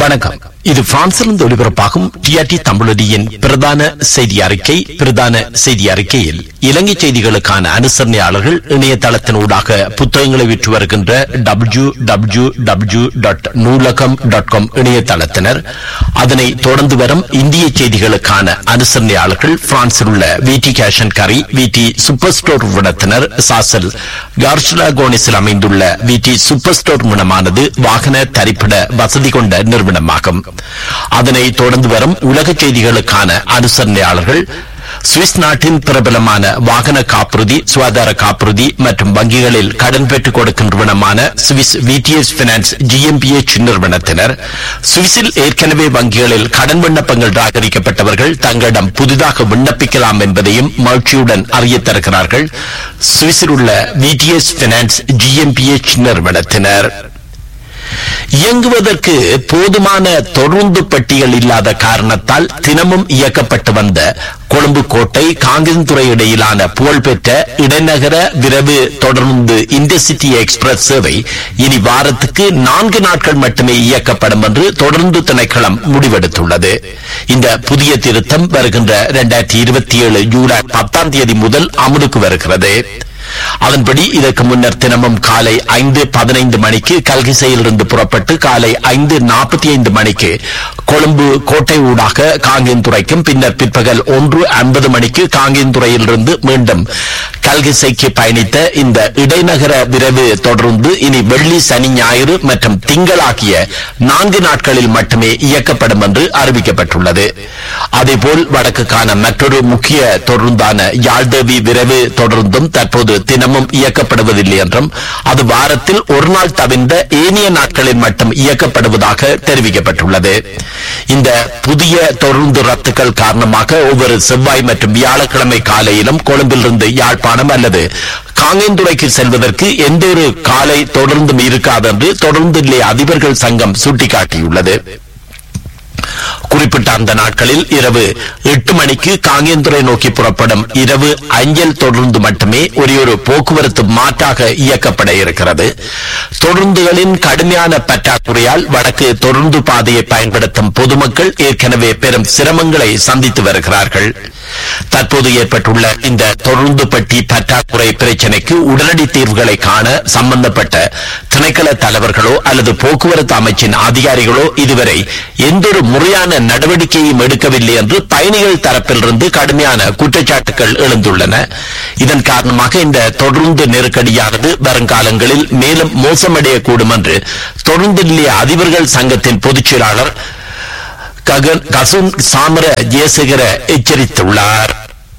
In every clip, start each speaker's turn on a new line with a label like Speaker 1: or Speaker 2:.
Speaker 1: வணக்கம் இது பிரான்சிலிருந்து ஒளிபரப்பாகும் டிஆர்டி தமிழொலியின் பிரதான செய்தி அறிக்கை பிரதான செய்தி அறிக்கையில் இலங்கை செய்திகளுக்கான அனுசரணையாளர்கள் இணையதளத்தினூடாக புத்தகங்களை விற்று வருகின்ற W W W dot Noolaham dot com இணையதளத்தினர் அதனை தொடர்ந்து வரும் இந்திய செய்திகளுக்கான அனுசரணையாளர்கள் பிரான்சில் உள்ள விடி கேஷன் கரி விடி சூப்பர் ஸ்டோர் நிறுவனத்தினர் சாசல் கார்ஷலா கோனிஸில் அமைந்துள்ள விடி சூப்பர் ஸ்டோர் நிறுவனமானது வாகன தரிப்பிட வசதி கொண்ட நிறுவனமாகும் அதனை தொடர்ந்து வரும் உலக செய்திகளுக்கான அனுசரணையாளர்கள் சுவிஸ் நாட்டின் பிரபலமான வாகன காப்புறுதி சுகாதார காப்புறுதி மற்றும் வங்கிகளில் கடன் பெற்றுக் கொடுக்கும் நிறுவனமான சுவிஸ் விடிஎஸ் பினான்ஸ் ஜிஎம்பிஎச் நிறுவனத்தினர் சுவிஸில் ஏற்கனவே வங்கிகளில் கடன் விண்ணப்பங்கள் ராகரிக்கப்பட்டவர்கள் தங்களிடம் புதிதாக விண்ணப்பிக்கலாம் என்பதையும் மகிழ்ச்சியுடன் அறியத் தருகிறார்கள் சுவிஸில் உள்ள விடிஎஸ் பினான்ஸ் ஜிஎம்பிஎச் நிறுவனத்தினர் இயங்குவதற்கு போதுமான தொடர்ந்து பட்டியல் இல்லாத காரணத்தால் தினமும் இயக்கப்பட்டு வந்த கொழும்பு கோட்டை காங்கிரந்துறை இடையிலான புகழ்பெற்ற இடைநகர விரைவு தொடர்ந்து இன்டர்சிட்டி எக்ஸ்பிரஸ் சேவை இனி வாரத்துக்கு நான்கு நாட்கள் மட்டுமே இயக்கப்படும் என்று தொடர்ந்து திணைக்களம் முடிவெடுத்துள்ளது இந்த புதிய திருத்தம் வருகின்ற இரண்டாயிரத்தி இருபத்தி ஏழு ஜூலை பத்தாம் தேதி முதல் அமலுக்கு வருகிறது அதன்படி இதற்கு முன்னர் தினமும் காலை ஐந்து பதினைந்து மணிக்கு கல்கிசையிலிருந்து புறப்பட்டு காலை ஐந்து நாற்பத்தி ஐந்து மணிக்கு கொழும்பு கோட்டை ஊடாக காங்கேந்துறைக்கும் பின்னர் பிற்பகல் ஒன்று ஐம்பது மணிக்கு காங்கேந்துறையிலிருந்து மீண்டும் கல்கிசைக்கு பயணித்த இந்த இடைநகர விரைவு தொடர்ந்து இனி வெள்ளி சனி ஞாயிறு மற்றும் திங்கள் ஆகிய நான்கு நாட்களில் மட்டுமே இயக்கப்படும் என்று அறிவிக்கப்பட்டுள்ளது அதேபோல் வடக்குக்கான மற்றொரு முக்கிய தொடர்ந்தான யாழ்தேவி விரைவு தொடர்ந்தும் தற்போது தினமும் இயக்கப்படுவதில்லை என்றும் அது வாரத்தில் ஒரு நாள் தவிர்ந்த ஏனைய நாட்களில் மட்டும் இயக்கப்படுவதாக தெரிவிக்கப்பட்டுள்ளது இந்த புதிய தொடர்ந்து ரத்துக்கள் காரணமாக ஒவ்வொரு செவ்வாய் மற்றும் வியாழக்கிழமை காலையிலும் கொழும்பிலிருந்து யாழ்ப்பாணம் அல்லது காங்கேந்துறைக்கு செல்வதற்கு எந்த ஒரு காலை தொடர்ந்தும் இருக்காது என்று தொடர்ந்து அதிபர்கள் சங்கம் சுட்டிக்காட்டியுள்ளது குறிப்பிட்ட அந்த நாட்களில் இரவு எட்டு மணிக்கு காங்கேந்துறை நோக்கி புறப்படும் இரவு அஞ்சல் தொடர்ந்து மட்டுமே ஒரே ஒரு போக்குவரத்து மாற்றாக இயக்கப்பட இருக்கிறது தொடர்ந்துகளின் கடுமையான பற்றாக்குறையால் வடக்கு தொடர்ந்து பாதையை பயன்படுத்தும் பொதுமக்கள் ஏற்கனவே பெரும் சிரமங்களை சந்தித்து வருகிறார்கள் தற்போது ஏற்பட்டுள்ள இந்த தொடர்ந்து பட்டி பற்றாக்குறை பிரச்சினைக்கு உடனடி தீர்வுகளை காண சம்பந்தப்பட்ட திணைக்கள தலைவர்களோ அல்லது போக்குவரத்து அமைச்சின் அதிகாரிகளோ இதுவரை எந்த ஒரு முறையான நடவடிக்கையும் எடுக்கவில்லை என்று பயணிகள் தரப்பிலிருந்து கடுமையான குற்றச்சாட்டுகள் எழுந்துள்ளன இதன் காரணமாக இந்த தொடர்ந்து நெருக்கடியானது வருங்காலங்களில் மேலும் மோசமடையக்கூடும் என்று தொடர்ந்து நிலைய அதிபர்கள் சங்கத்தின் பொதுச் செயலாளர் ககன் கசுன் சாமர ஜேசகர எச்சரித்துள்ளார்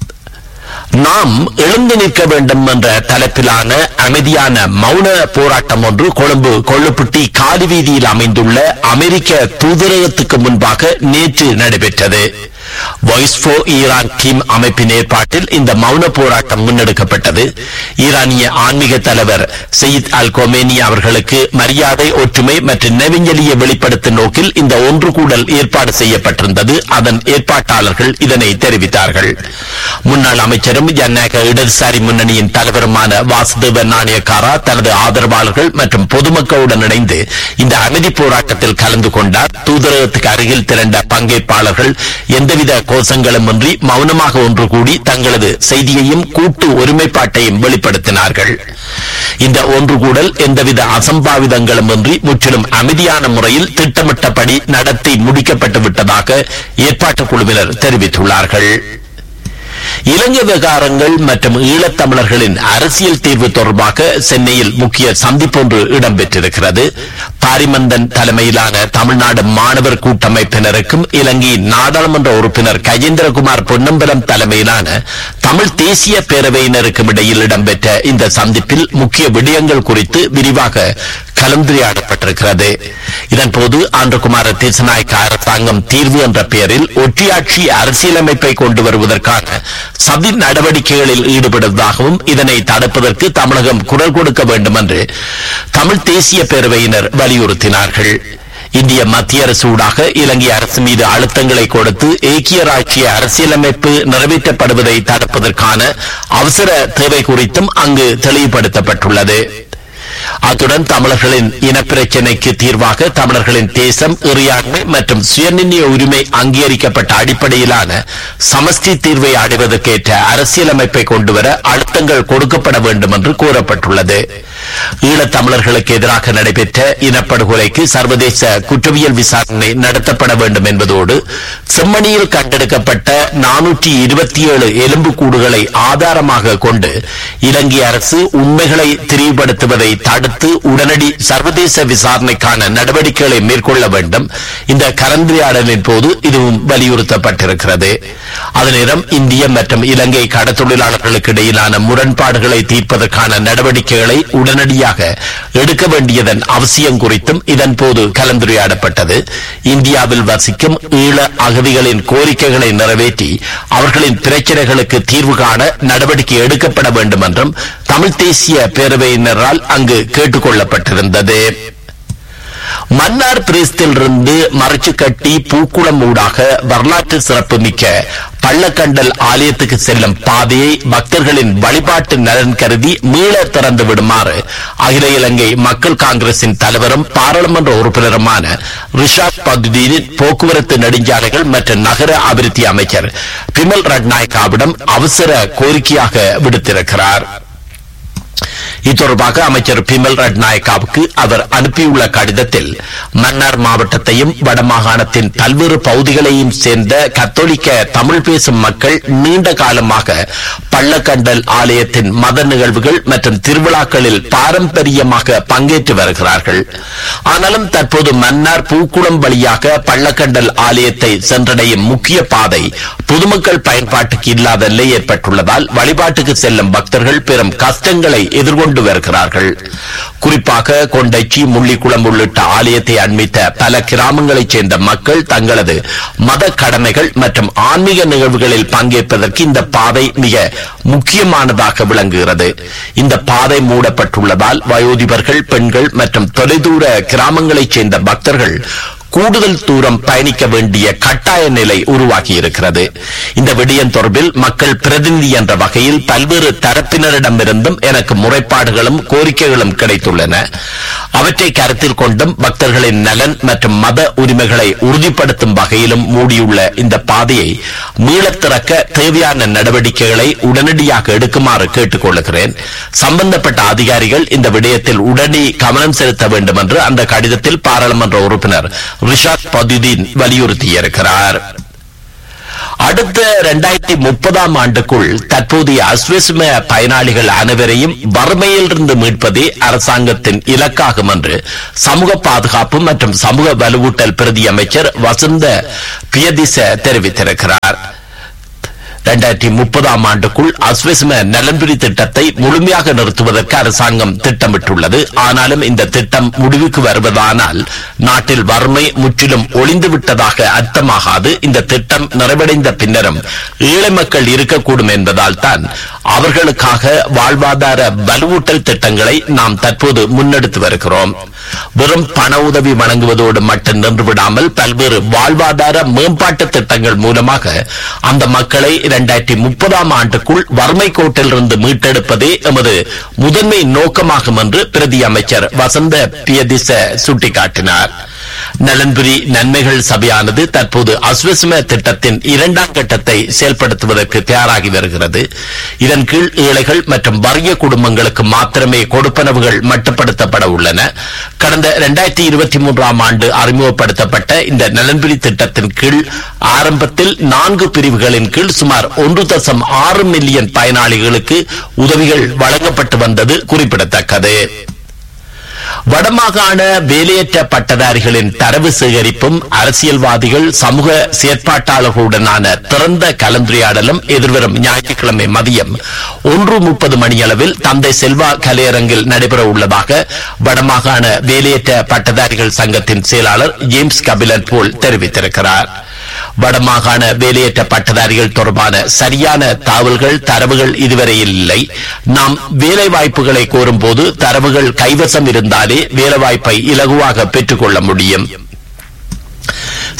Speaker 1: நாம் எழுந்து நிற்க வேண்டும் என்ற தலைப்பிலான அமைதியான மௌன போராட்டம் ஒன்று கொழும்பு கொள்ளுப்பட்டி காலி வீதியில் அமைந்துள்ள அமெரிக்க தூதரகத்துக்கு முன்பாக நேற்று நடைபெற்றது வாய்ஸ் ஃபோ ஈரான் டீம் அமைப்பின் ஏற்பாட்டில் இந்த மௌன போராட்டம் முன்னெடுக்கப்பட்டது ஈரானிய ஆன்மீக தலைவர் சயீத் அல் கொமேனி அவர்களுக்கு மரியாதை ஒற்றுமை மற்றும் நெவிஞ்சலியை வெளிப்படுத்தும் நோக்கில் இந்த ஒன்று கூடல் ஏற்பாடு செய்யப்பட்டிருந்தது அதன் ஏற்பாட்டாளர்கள் இதனை தெரிவித்தார்கள் முன்னாள் அமைச்சரும் ஜனநாயக இடதுசாரி முன்னணியின் தலைவருமான வாசுதேவ நாணயக்காரா தனது ஆதரவாளர்கள் மற்றும் பொதுமக்களுடன் இணைந்து இந்த அமைதி போராட்டத்தில் கலந்து கொண்டார் தூதரகத்துக்கு அருகில் திரண்ட பங்கேற்பாளர்கள் எந்தவித கோஷங்களும் இன்றி மௌனமாக ஒன்று கூடி தங்களது செய்தியையும் கூட்டு ஒருமைப்பாட்டையும் வெளிப்படுத்தினார்கள் இந்த ஒன்று கூடல் எந்தவித அசம்பாவிதங்களும் இன்றி முற்றிலும் அமைதியான முறையில் திட்டமிட்டபடி நடத்தி முடிக்கப்பட்டு விட்டதாக ஏற்பாட்டுக் குழுவினர் தெரிவித்துள்ளார்கள் இலங்கை விவகாரங்கள் மற்றும் ஈழத்தமிழர்களின் அரசியல் தீர்வு தொடர்பாக சென்னையில் முக்கிய சந்திப்பொன்று இடம்பெற்றிருக்கிறது பாரிமந்தன் தலைமையிலான தமிழ்நாடு மாணவர் கூட்டமைப்பினருக்கும் இலங்கையின் நாடாளுமன்ற உறுப்பினர் கஜேந்திரகுமார் பொன்னம்பலம் தலைமையிலான தமிழ் தேசிய பேரவையினருக்கும் இடையில் இடம்பெற்ற இந்த சந்திப்பில் முக்கிய விடயங்கள் குறித்து விரிவாக கலந்துரையாடப்பட்டிருக்கிறது இதன்போது ஆண்டகுமார தேசநாயக்க அரசாங்கம் தீர்வு என்ற பெயரில் ஒற்றியாட்சி அரசியலமைப்பை கொண்டு வருவதற்கான சதி நடவடிக்கைகளில் ஈடுபடுவதாகவும் இதனை தடுப்பதற்கு தமிழகம் குரல் கொடுக்க வேண்டும் என்று தமிழ் தேசிய பேரவையினர் வலியுறுத்தினார்கள் இந்திய மத்திய அரசு ஊடாக இலங்கை அரசு மீது அழுத்தங்களை கொடுத்து ஏக்கிய ராட்சிய அரசியலமைப்பு நிறைவேற்றப்படுவதை தடுப்பதற்கான அவசர தேவை குறித்தும் அங்கு தெளிவுபடுத்தப்பட்டுள்ளது அத்துடன் தமிழர்களின் இனப்பிரச்சினைக்கு தீர்வாக தமிழர்களின் தேசம் இறையாண்மை மற்றும் சுயநிர்ணய உரிமை அங்கீகரிக்கப்பட்ட அடிப்படையிலான சமஷ்டி தீர்வை அடைவதற்கேற்ற அரசியலமைப்பை கொண்டுவர அழுத்தங்கள் கொடுக்கப்பட வேண்டும் என்று கூறப்பட்டுள்ளது ஈழத்தமிழர்களுக்கு எதிராக நடைபெற்ற இனப்படுகொலைக்கு சர்வதேச குற்றவியல் விசாரணை நடத்தப்பட வேண்டும் என்பதோடு செம்மணியில் கண்டெடுக்கப்பட்ட நானூற்றி இருபத்தி ஏழு எலும்புக்கூடுகளை ஆதாரமாக கொண்டு இலங்கை அரசு உண்மைகளை திரிவுபடுத்துவதை தடுத்து உடனடி சர்வதேச விசாரணைக்கான நடவடிக்கைகளை மேற்கொள்ள வேண்டும் இந்த கலந்துரையாடலின் போது இதுவும் வலியுறுத்தப்பட்டிருக்கிறது அதே நேரம் இந்திய மற்றும் இலங்கை கடத்தொழிலாளர்களுக்கு இடையிலான முரண்பாடுகளை தீர்ப்பதற்கான நடவடிக்கைகளை உடனடியாக எடுக்க வேண்டியதன் அவசியம் குறித்தும் இதன் போது கலந்துரையாடப்பட்டது இந்தியாவில் வசிக்கும் ஈழ அகதிகளின் கோரிக்கைகளை நிறைவேற்றி அவர்களின் பிரச்சனைகளுக்கு தீர்வு காண நடவடிக்கை எடுக்கப்பட வேண்டும் என்றும் தமிழ் தேசிய பேரவையினரால் அங்கு கேட்டுக் கொள்ளப்பட்டிருந்தது மன்னார் பிரேசத்திலிருந்து மறைச்சு கட்டி பூக்குளம் ஊடாக வரலாற்று சிறப்புமிக்க பள்ளக்கண்டல் ஆலயத்துக்கு செல்லும் பாதையை பக்தர்களின் வழிபாட்டு நலன் கருதி மீள திறந்து விடுமாறு அகில இலங்கை மக்கள் காங்கிரசின் தலைவரும் பாராளுமன்ற உறுப்பினருமான ரிஷாத் பதுதீனின் போக்குவரத்து நெடுஞ்சாலைகள் மற்றும் நகர அபிவிருத்தி அமைச்சர் பிமல் ரட்நாயக்காவிடம் அவசர கோரிக்கையாக விடுத்திருக்கிறார் இத்தொடர்பாக அமைச்சர் பிமல் ரட்நாயக்காவுக்கு அவர் அனுப்பியுள்ள கடிதத்தில் மன்னார் மாவட்டத்தையும் வடமாகாணத்தின் பல்வேறு பகுதிகளையும் சேர்ந்த கத்தோலிக்க தமிழ் பேசும் மக்கள் நீண்ட காலமாக பள்ளக்கண்டல் ஆலயத்தின் மத நிகழ்வுகள் மற்றும் திருவிழாக்களில் பாரம்பரியமாக பங்கேற்று வருகிறார்கள் ஆனாலும் தற்போது மன்னார் பூக்குளம் வழியாக பள்ளக்கண்டல் ஆலயத்தை சென்றடையும் முக்கிய பாதை பொதுமக்கள் பயன்பாட்டுக்கு இல்லாத நிலை ஏற்பட்டுள்ளதால் வழிபாட்டுக்கு செல்லும் பக்தர்கள் பெரும் கஷ்டங்களை எதிர்கொண்டு வருகிறார்கள் குறிப்பாக கொண்டைச்சி முள்ளிக்குளம் உள்ளிட்ட ஆலயத்தை அண்மித்த பல கிராமங்களைச் சேர்ந்த மக்கள் தங்களது மத கடமைகள் மற்றும் ஆன்மீக நிகழ்வுகளில் பங்கேற்பதற்கு இந்த பாதை மிக முக்கியமானதாக விளங்குகிறது இந்த பாதை மூடப்பட்டுள்ளதால் வயோதிபர்கள் பெண்கள் மற்றும் தொலைதூர கிராமங்களைச் சேர்ந்த பக்தர்கள் கூடுதல் தூரம் பயணிக்க வேண்டிய கட்டாய நிலை உருவாகி இருக்கிறது இந்த விடயம் தொடர்பில் மக்கள் பிரதிநிதி என்ற வகையில் பல்வேறு தரப்பினரிடமிருந்தும் எனக்கு முறைப்பாடுகளும் கோரிக்கைகளும் கிடைத்துள்ளன அவற்றை கருத்தில் கொண்டும் பக்தர்களின் நலன் மற்றும் மத உரிமைகளை உறுதிப்படுத்தும் வகையிலும் மூடியுள்ள இந்த பாதையை மீளத் திறக்க தேவையான நடவடிக்கைகளை உடனடியாக எடுக்குமாறு கேட்டுக் கொள்கிறேன் சம்பந்தப்பட்ட அதிகாரிகள் இந்த விடயத்தில் உடனடி கவனம் செலுத்த வேண்டும் என்று அந்த கடிதத்தில் பாராளுமன்ற உறுப்பினர் ரிஷாத் பதுதீன் வலியுறுத்தியிருக்கிறார் அடுத்த இரண்டாயிரத்தி முப்பதாம் ஆண்டுக்குள் தற்போதைய அஸ்வசும பயனாளிகள் அனைவரையும் வறுமையிலிருந்து மீட்பதே அரசாங்கத்தின் இலக்காகும் என்று சமூக பாதுகாப்பு மற்றும் சமூக வலுவூட்டல் பிரதி அமைச்சர் வசந்த பியதிச தெரிவித்திருக்கிறார் இரண்டாயிரத்தி முப்பதாம் ஆண்டுக்குள் அஸ்வசும நலன்புரி திட்டத்தை முழுமையாக நிறுத்துவதற்கு அரசாங்கம் திட்டமிட்டுள்ளது ஆனாலும் இந்த திட்டம் முடிவுக்கு வருவதானால் நாட்டில் வறுமை முற்றிலும் ஒளிந்துவிட்டதாக அர்த்தமாகாது இந்த திட்டம் நிறைவடைந்த பின்னரும் ஏழை மக்கள் இருக்கக்கூடும் என்பதால் தான் அவர்களுக்காக வாழ்வாதார வலுவூட்டல் திட்டங்களை நாம் தற்போது முன்னெடுத்து வருகிறோம் வெறும் பண உதவி வழங்குவதோடு மட்டும் நின்று விடாமல் பல்வேறு வாழ்வாதார மேம்பாட்டு திட்டங்கள் மூலமாக அந்த மக்களை இரண்டாயிரத்தி முப்பதாம் ஆண்டுக்குள் வறுமை கோட்டிலிருந்து மீட்டெடுப்பதே எமது முதன்மை நோக்கமாகும் என்று பிரதி அமைச்சர் வசந்த பியதிச சுட்டிக்காட்டினார் நலன்புரி நன்மைகள் சபையானது தற்போது அஸ்வசும திட்டத்தின் இரண்டாம் கட்டத்தை செயல்படுத்துவதற்கு தயாராகி வருகிறது இதன் கீழ் ஏழைகள் மற்றும் வறிய குடும்பங்களுக்கு மாத்திரமே கொடுப்பனவுகள் மட்டுப்படுத்தப்பட உள்ளன கடந்த இரண்டாயிரத்தி இருபத்தி மூன்றாம் ஆண்டு அறிமுகப்படுத்தப்பட்ட இந்த நலன்புரி திட்டத்தின் கீழ் ஆரம்பத்தில் நான்கு பிரிவுகளின் கீழ் சுமார் ஒன்று தசம் ஆறு மில்லியன் பயனாளிகளுக்கு உதவிகள் வழங்கப்பட்டு வந்தது குறிப்பிடத்தக்கது வடமாகாண வேலையற்ற பட்டதாரிகளின் தரவு சேகரிப்பும் அரசியல்வாதிகள் சமூக செயற்பாட்டாளர்களுடனான திறந்த கலந்துரையாடலும் எதிர்வரும் ஞாயிற்றுக்கிழமை மதியம் ஒன்று முப்பது மணியளவில் தந்தை செல்வா கலையரங்கில் நடைபெற உள்ளதாக வடமாகாண வேலையற்ற பட்டதாரிகள் சங்கத்தின் செயலாளர் ஜேம்ஸ் கபிலன் போல் தெரிவித்திருக்கிறார் வடமாகாண வேலையற்ற பட்டதாரிகள் தொடர்பான சரியான தகவல்கள் தரவுகள் இதுவரையில் இல்லை நாம் வேலை வாய்ப்புகளை கோரும்போது தரவுகள் கைவசம் இருந்தாலே வேலை வாய்ப்பை இலகுவாக பெற்றுக்கொள்ள முடியும்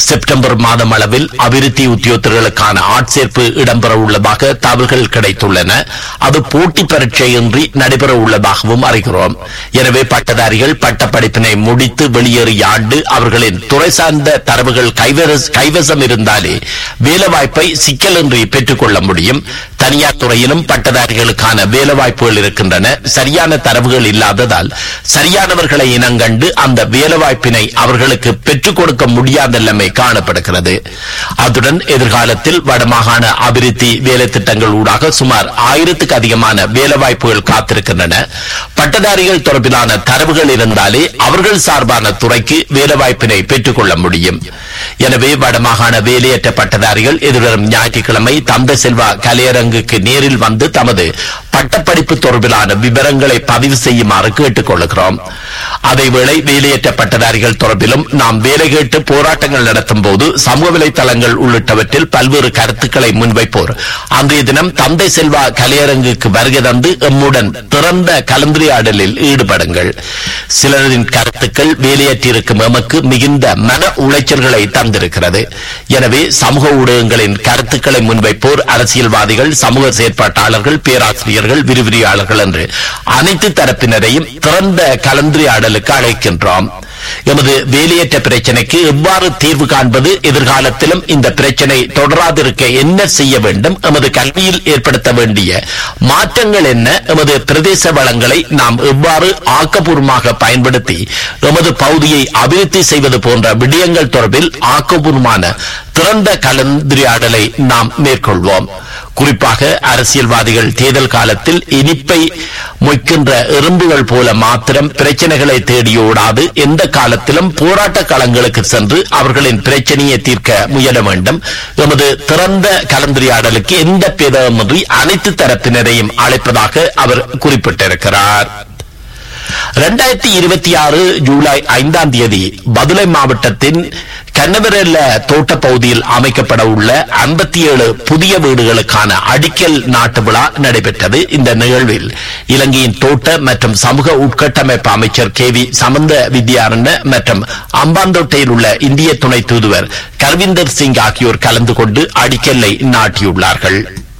Speaker 1: செப்டம்பர் மாதம் அளவில் அபிவிருத்தி உத்தியோகத்தர்களுக்கான ஆட்சேர்ப்பு இடம்பெற உள்ளதாக தகவல்கள் கிடைத்துள்ளன அது போட்டி பரீட்சையின்றி நடைபெற உள்ளதாகவும் அறிகிறோம் எனவே பட்டதாரிகள் பட்டப்படிப்பினை முடித்து வெளியேறிய ஆண்டு அவர்களின் துறை சார்ந்த தரவுகள் கைவர- கைவசம் இருந்தாலே வேலைவாய்ப்பை சிக்கலின்றி பெற்றுக்கொள்ள முடியும் தனியார் துறையிலும் பட்டதாரிகளுக்கான வேலைவாய்ப்புகள் இருக்கின்றன சரியான தரவுகள் இல்லாததால் சரியானவர்களை இனங்கண்டு அந்த வேலைவாய்ப்பினை அவர்களுக்கு பெற்றுக் கொடுக்க முடியாத நிலைமை காணப்படுகிறது அத்துடன் எதிர்காலத்தில் வடமாகாண அபிவிருத்தி வேலை திட்டங்கள் ஊடாக சுமார் ஆயிரத்துக்கு அதிகமான வேலைவாய்ப்புகள் காத்திருக்கின்றன பட்டதாரிகள் தொடர்பிலான தரவுகள் இருந்தாலே அவர்கள் சார்பான துறைக்கு வேலைவாய்ப்பினை பெற்றுக் கொள்ள முடியும் எனவே வடமாகாண வேலையற்ற பட்டதாரிகள் எதிர்வரும் ஞாயிற்றுக்கிழமை தந்தை செல்வா கலையரங்குக்கு நேரில் வந்து தமது பட்டப்படிப்பு தொடர்பிலான விவரங்களை பதிவு செய்யுமாறு கேட்டுக் கொள்கிறோம் அதேவேளை வேலையற்ற பட்டதாரிகள் தொடர்பிலும் நாம் வேலை கேட்டு போராட்டங்கள் நடத்தும் போது சமூக வலைதளங்கள் உள்ளிட்டவற்றில் பல்வேறு கருத்துக்களை முன்வைப்போர் அன்றைய தினம் தந்தை செல்வா கலையரங்குக்கு வருகை தந்து எம்முடன் திறந்த கலந்துரையாடலில் ஈடுபடுங்கள் சிலரின் கருத்துக்கள் வேலையற்றிருக்கும் எமக்கு மிகுந்த மன உளைச்சல்களை தந்திருக்கிறது எனவே சமூக ஊடகங்களின் கருத்துக்களை முன்வைப்போர் அரசியல்வாதிகள் சமூக செயற்பாட்டாளர்கள் பேராசிரியர்கள் விரிவிரியாளர்கள் என்று அனைத்து தரப்பினரையும் திறந்த கலந்துரையாடலுக்கு அழைக்கின்றோம் எமது வேலையற்ற பிரச்சனைக்கு எவ்வாறு தீர்வு காண்பது எதிர்காலத்திலும் இந்த பிரச்சனை தொடராதிருக்க என்ன செய்ய வேண்டும் எமது கல்வியில் ஏற்படுத்த வேண்டிய மாற்றங்கள் என்ன எமது பிரதேச வளங்களை நாம் எவ்வாறு ஆக்கப்பூர்வமாக பயன்படுத்தி எமது பகுதியை அபிவிருத்தி செய்வது போன்ற விடயங்கள் தொடர்பில் ஆக்கப்பூர்வமான திறந்த கலந்துரையாடலை நாம் மேற்கொள்வோம் குறிப்பாக அரசியல்வாதிகள் தேர்தல் காலத்தில் இனிப்பை மொய்க்கின்ற எறும்புகள் போல மாத்திரம் பிரச்சனைகளை தேடியோடாது எந்த காலத்திலும் போராட்ட களங்களுக்கு சென்று அவர்களின் பிரச்சனையை தீர்க்க முயல வேண்டும் எமது திறந்த கலந்துரையாடலுக்கு எந்த பேதமின்றி அனைத்து தரப்பினரையும் அழைப்பதாக அவர் குறிப்பிட்டிருக்கிறார் இரண்டாயிரத்தி இருபத்தி ஆறு ஜூலை ஐந்தாம் தேதி பதுளை மாவட்டத்தின் கன்னவரல்ல தோட்ட பகுதியில் அமைக்கப்பட உள்ள ஐம்பத்தி ஏழு புதிய வீடுகளுக்கான அடிக்கல் நாட்டு விழா நடைபெற்றது இந்த நிகழ்வில் இலங்கையின் தோட்ட மற்றும் சமூக உட்கட்டமைப்பு அமைச்சர் கே வி சமந்த வித்யாரண்ய மற்றும் அம்பாந்தோட்டையில் உள்ள இந்திய துணை தூதுவர் கர்விந்தர் சிங் ஆகியோர் கலந்து கொண்டு அடிக்கல்லை நாட்டியுள்ளார்கள்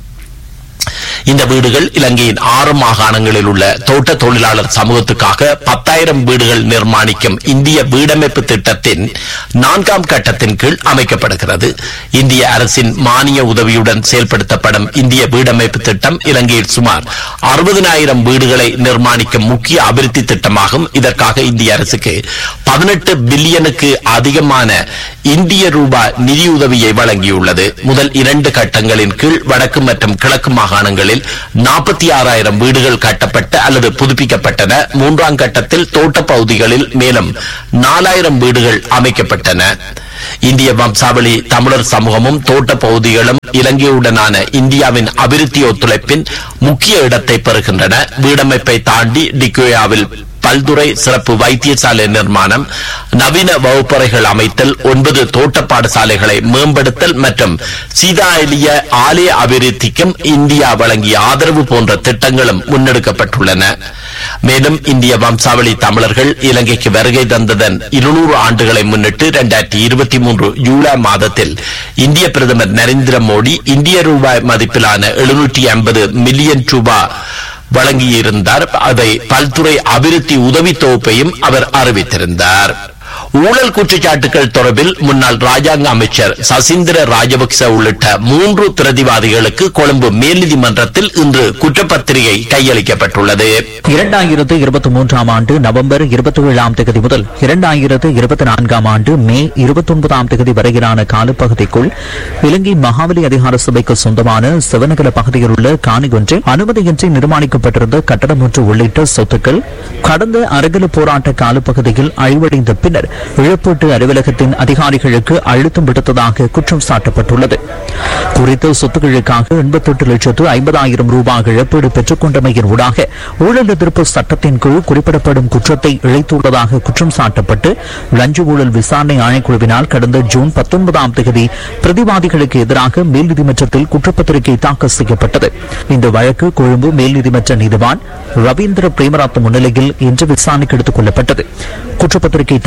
Speaker 1: இந்த வீடுகள் இலங்கையின் ஆறு மாகாணங்களில் உள்ள தோட்ட தொழிலாளர் சமூகத்துக்காக பத்தாயிரம் வீடுகள் நிர்மாணிக்கும் இந்திய வீடமைப்பு திட்டத்தின் நான்காம் கட்டத்தின் கீழ் அமைக்கப்படுகிறது இந்திய அரசின் மானிய உதவியுடன் செயல்படுத்தப்படும் இந்திய வீடமைப்பு திட்டம் இலங்கையில் சுமார் அறுபதினாயிரம் வீடுகளை நிர்மாணிக்கும் முக்கிய அபிவிருத்தி திட்டமாகும் இதற்காக இந்திய அரசுக்கு பதினெட்டு பில்லியனுக்கு அதிகமான இந்திய ரூபாய் நிதியுதவியை வழங்கியுள்ளது முதல் இரண்டு கட்டங்களின் கீழ் வடக்கு மற்றும் கிழக்கு மாகாணங்களில் நாற்பத்தி ஆறாயிரம் வீடுகள் கட்டப்பட்ட அல்லது புதுப்பிக்கப்பட்டன மூன்றாம் கட்டத்தில் தோட்டப் பகுதிகளில் மேலும் நாலாயிரம் வீடுகள் அமைக்கப்பட்டன இந்திய வம்சாவளி தமிழர் சமூகமும் தோட்ட பகுதிகளும் இலங்கையுடனான இந்தியாவின் அபிவிருத்தி ஒத்துழைப்பின் முக்கிய இடத்தை பெறுகின்றன வீடமைப்பை தாண்டி டிகோயாவில் பல்துறை சிறப்பு வைத்தியசாலை நிர்மாணம் நவீன வகுப்பறைகள் அமைத்தல் ஒன்பது தோட்ட பாடசாலைகளை மேம்படுத்தல் மற்றும் சீதா எளிய ஆலய அபிவிருத்திக்கும் இந்தியா வழங்கிய ஆதரவு போன்ற திட்டங்களும் முன்னெடுக்கப்பட்டுள்ளன மேலும் இந்திய வம்சாவளி தமிழர்கள் இலங்கைக்கு வருகை தந்ததன் இருநூறு ஆண்டுகளை முன்னிட்டு இரண்டாயிரத்தி இருபத்தி மூன்று ஜூலை மாதத்தில் இந்திய பிரதமர் நரேந்திர மோடி இந்திய ரூபாய் மதிப்பிலான எழுநூற்றி ஐம்பது மில்லியன் ரூபாய் வழங்கியிருந்தார் அதை பல்துறை அபிவிருத்தி உதவி தொகுப்பையும் அவர் அறிவித்திருந்தார் ஊழல் குற்றச்சாட்டுகள் தொடர்பில் முன்னாள் ராஜாங்க அமைச்சர் சசீந்திர ராஜபக்ச உள்ளிட்ட மூன்று பிரதிவாதிகளுக்கு கொழும்பு மேல்நீதிமன்றத்தில் இன்று குற்றப்பத்திரிகை கையளிக்கப்பட்டுள்ளது
Speaker 2: இரண்டாயிரத்து இருபத்தி மூன்றாம் ஆண்டு நவம்பர் இருபத்தி ஏழாம் தேதி முதல் இரண்டாயிரத்து இருபத்தி நான்காம் ஆண்டு மே இருபத்தி ஒன்பதாம் தேதி வரையிலான காலப்பகுதிக்குள் இலங்கை மகாவலி அதிகார சபைக்கு சொந்தமான சிவனகல பகுதியில் உள்ள காணி ஒன்று அனுமதியின்றி நிர்மாணிக்கப்பட்டிருந்த கட்டடம் ஒன்று உள்ளிட்ட சொத்துக்கள் கடந்த அரங்கல போராட்ட காலப்பகுதியில் அழிவடைந்த பின்னர் இழப்பீட்டு அலுவலகத்தின் அதிகாரிகளுக்கு அழுத்தம் விடுத்ததாக குற்றம் சாட்டப்பட்டுள்ளது குறித்த சொத்துக்களுக்காக எண்பத்தெட்டு லட்சத்து ஐம்பதாயிரம் ரூபாய் இழப்பீடு பெற்றுக் கொண்டமையின் ஊடாக ஊழல் எதிர்ப்பு சட்டத்தின் கீழ் குறிப்பிடப்படும் குற்றத்தை இழைத்துள்ளதாக குற்றம் சாட்டப்பட்டு லஞ்ச ஊழல் விசாரணை ஆணைக்குழுவினால் கடந்த ஜூன் பத்தொன்பதாம் தேதி பிரதிவாதிகளுக்கு எதிராக மேல் நீதிமன்றத்தில் குற்றப்பத்திரிகை தாக்கல் செய்யப்பட்டது இந்த வழக்கு கொழும்பு மேல் நீதிமன்ற நீதிவான் ரவீந்திர பிரேமராத் முன்னிலையில் இன்று விசாரணைக்கு எடுத்துக் கொள்ளப்பட்டது குற்றப்பத்திரிகை தாக்கல் செய்யப்பட்ட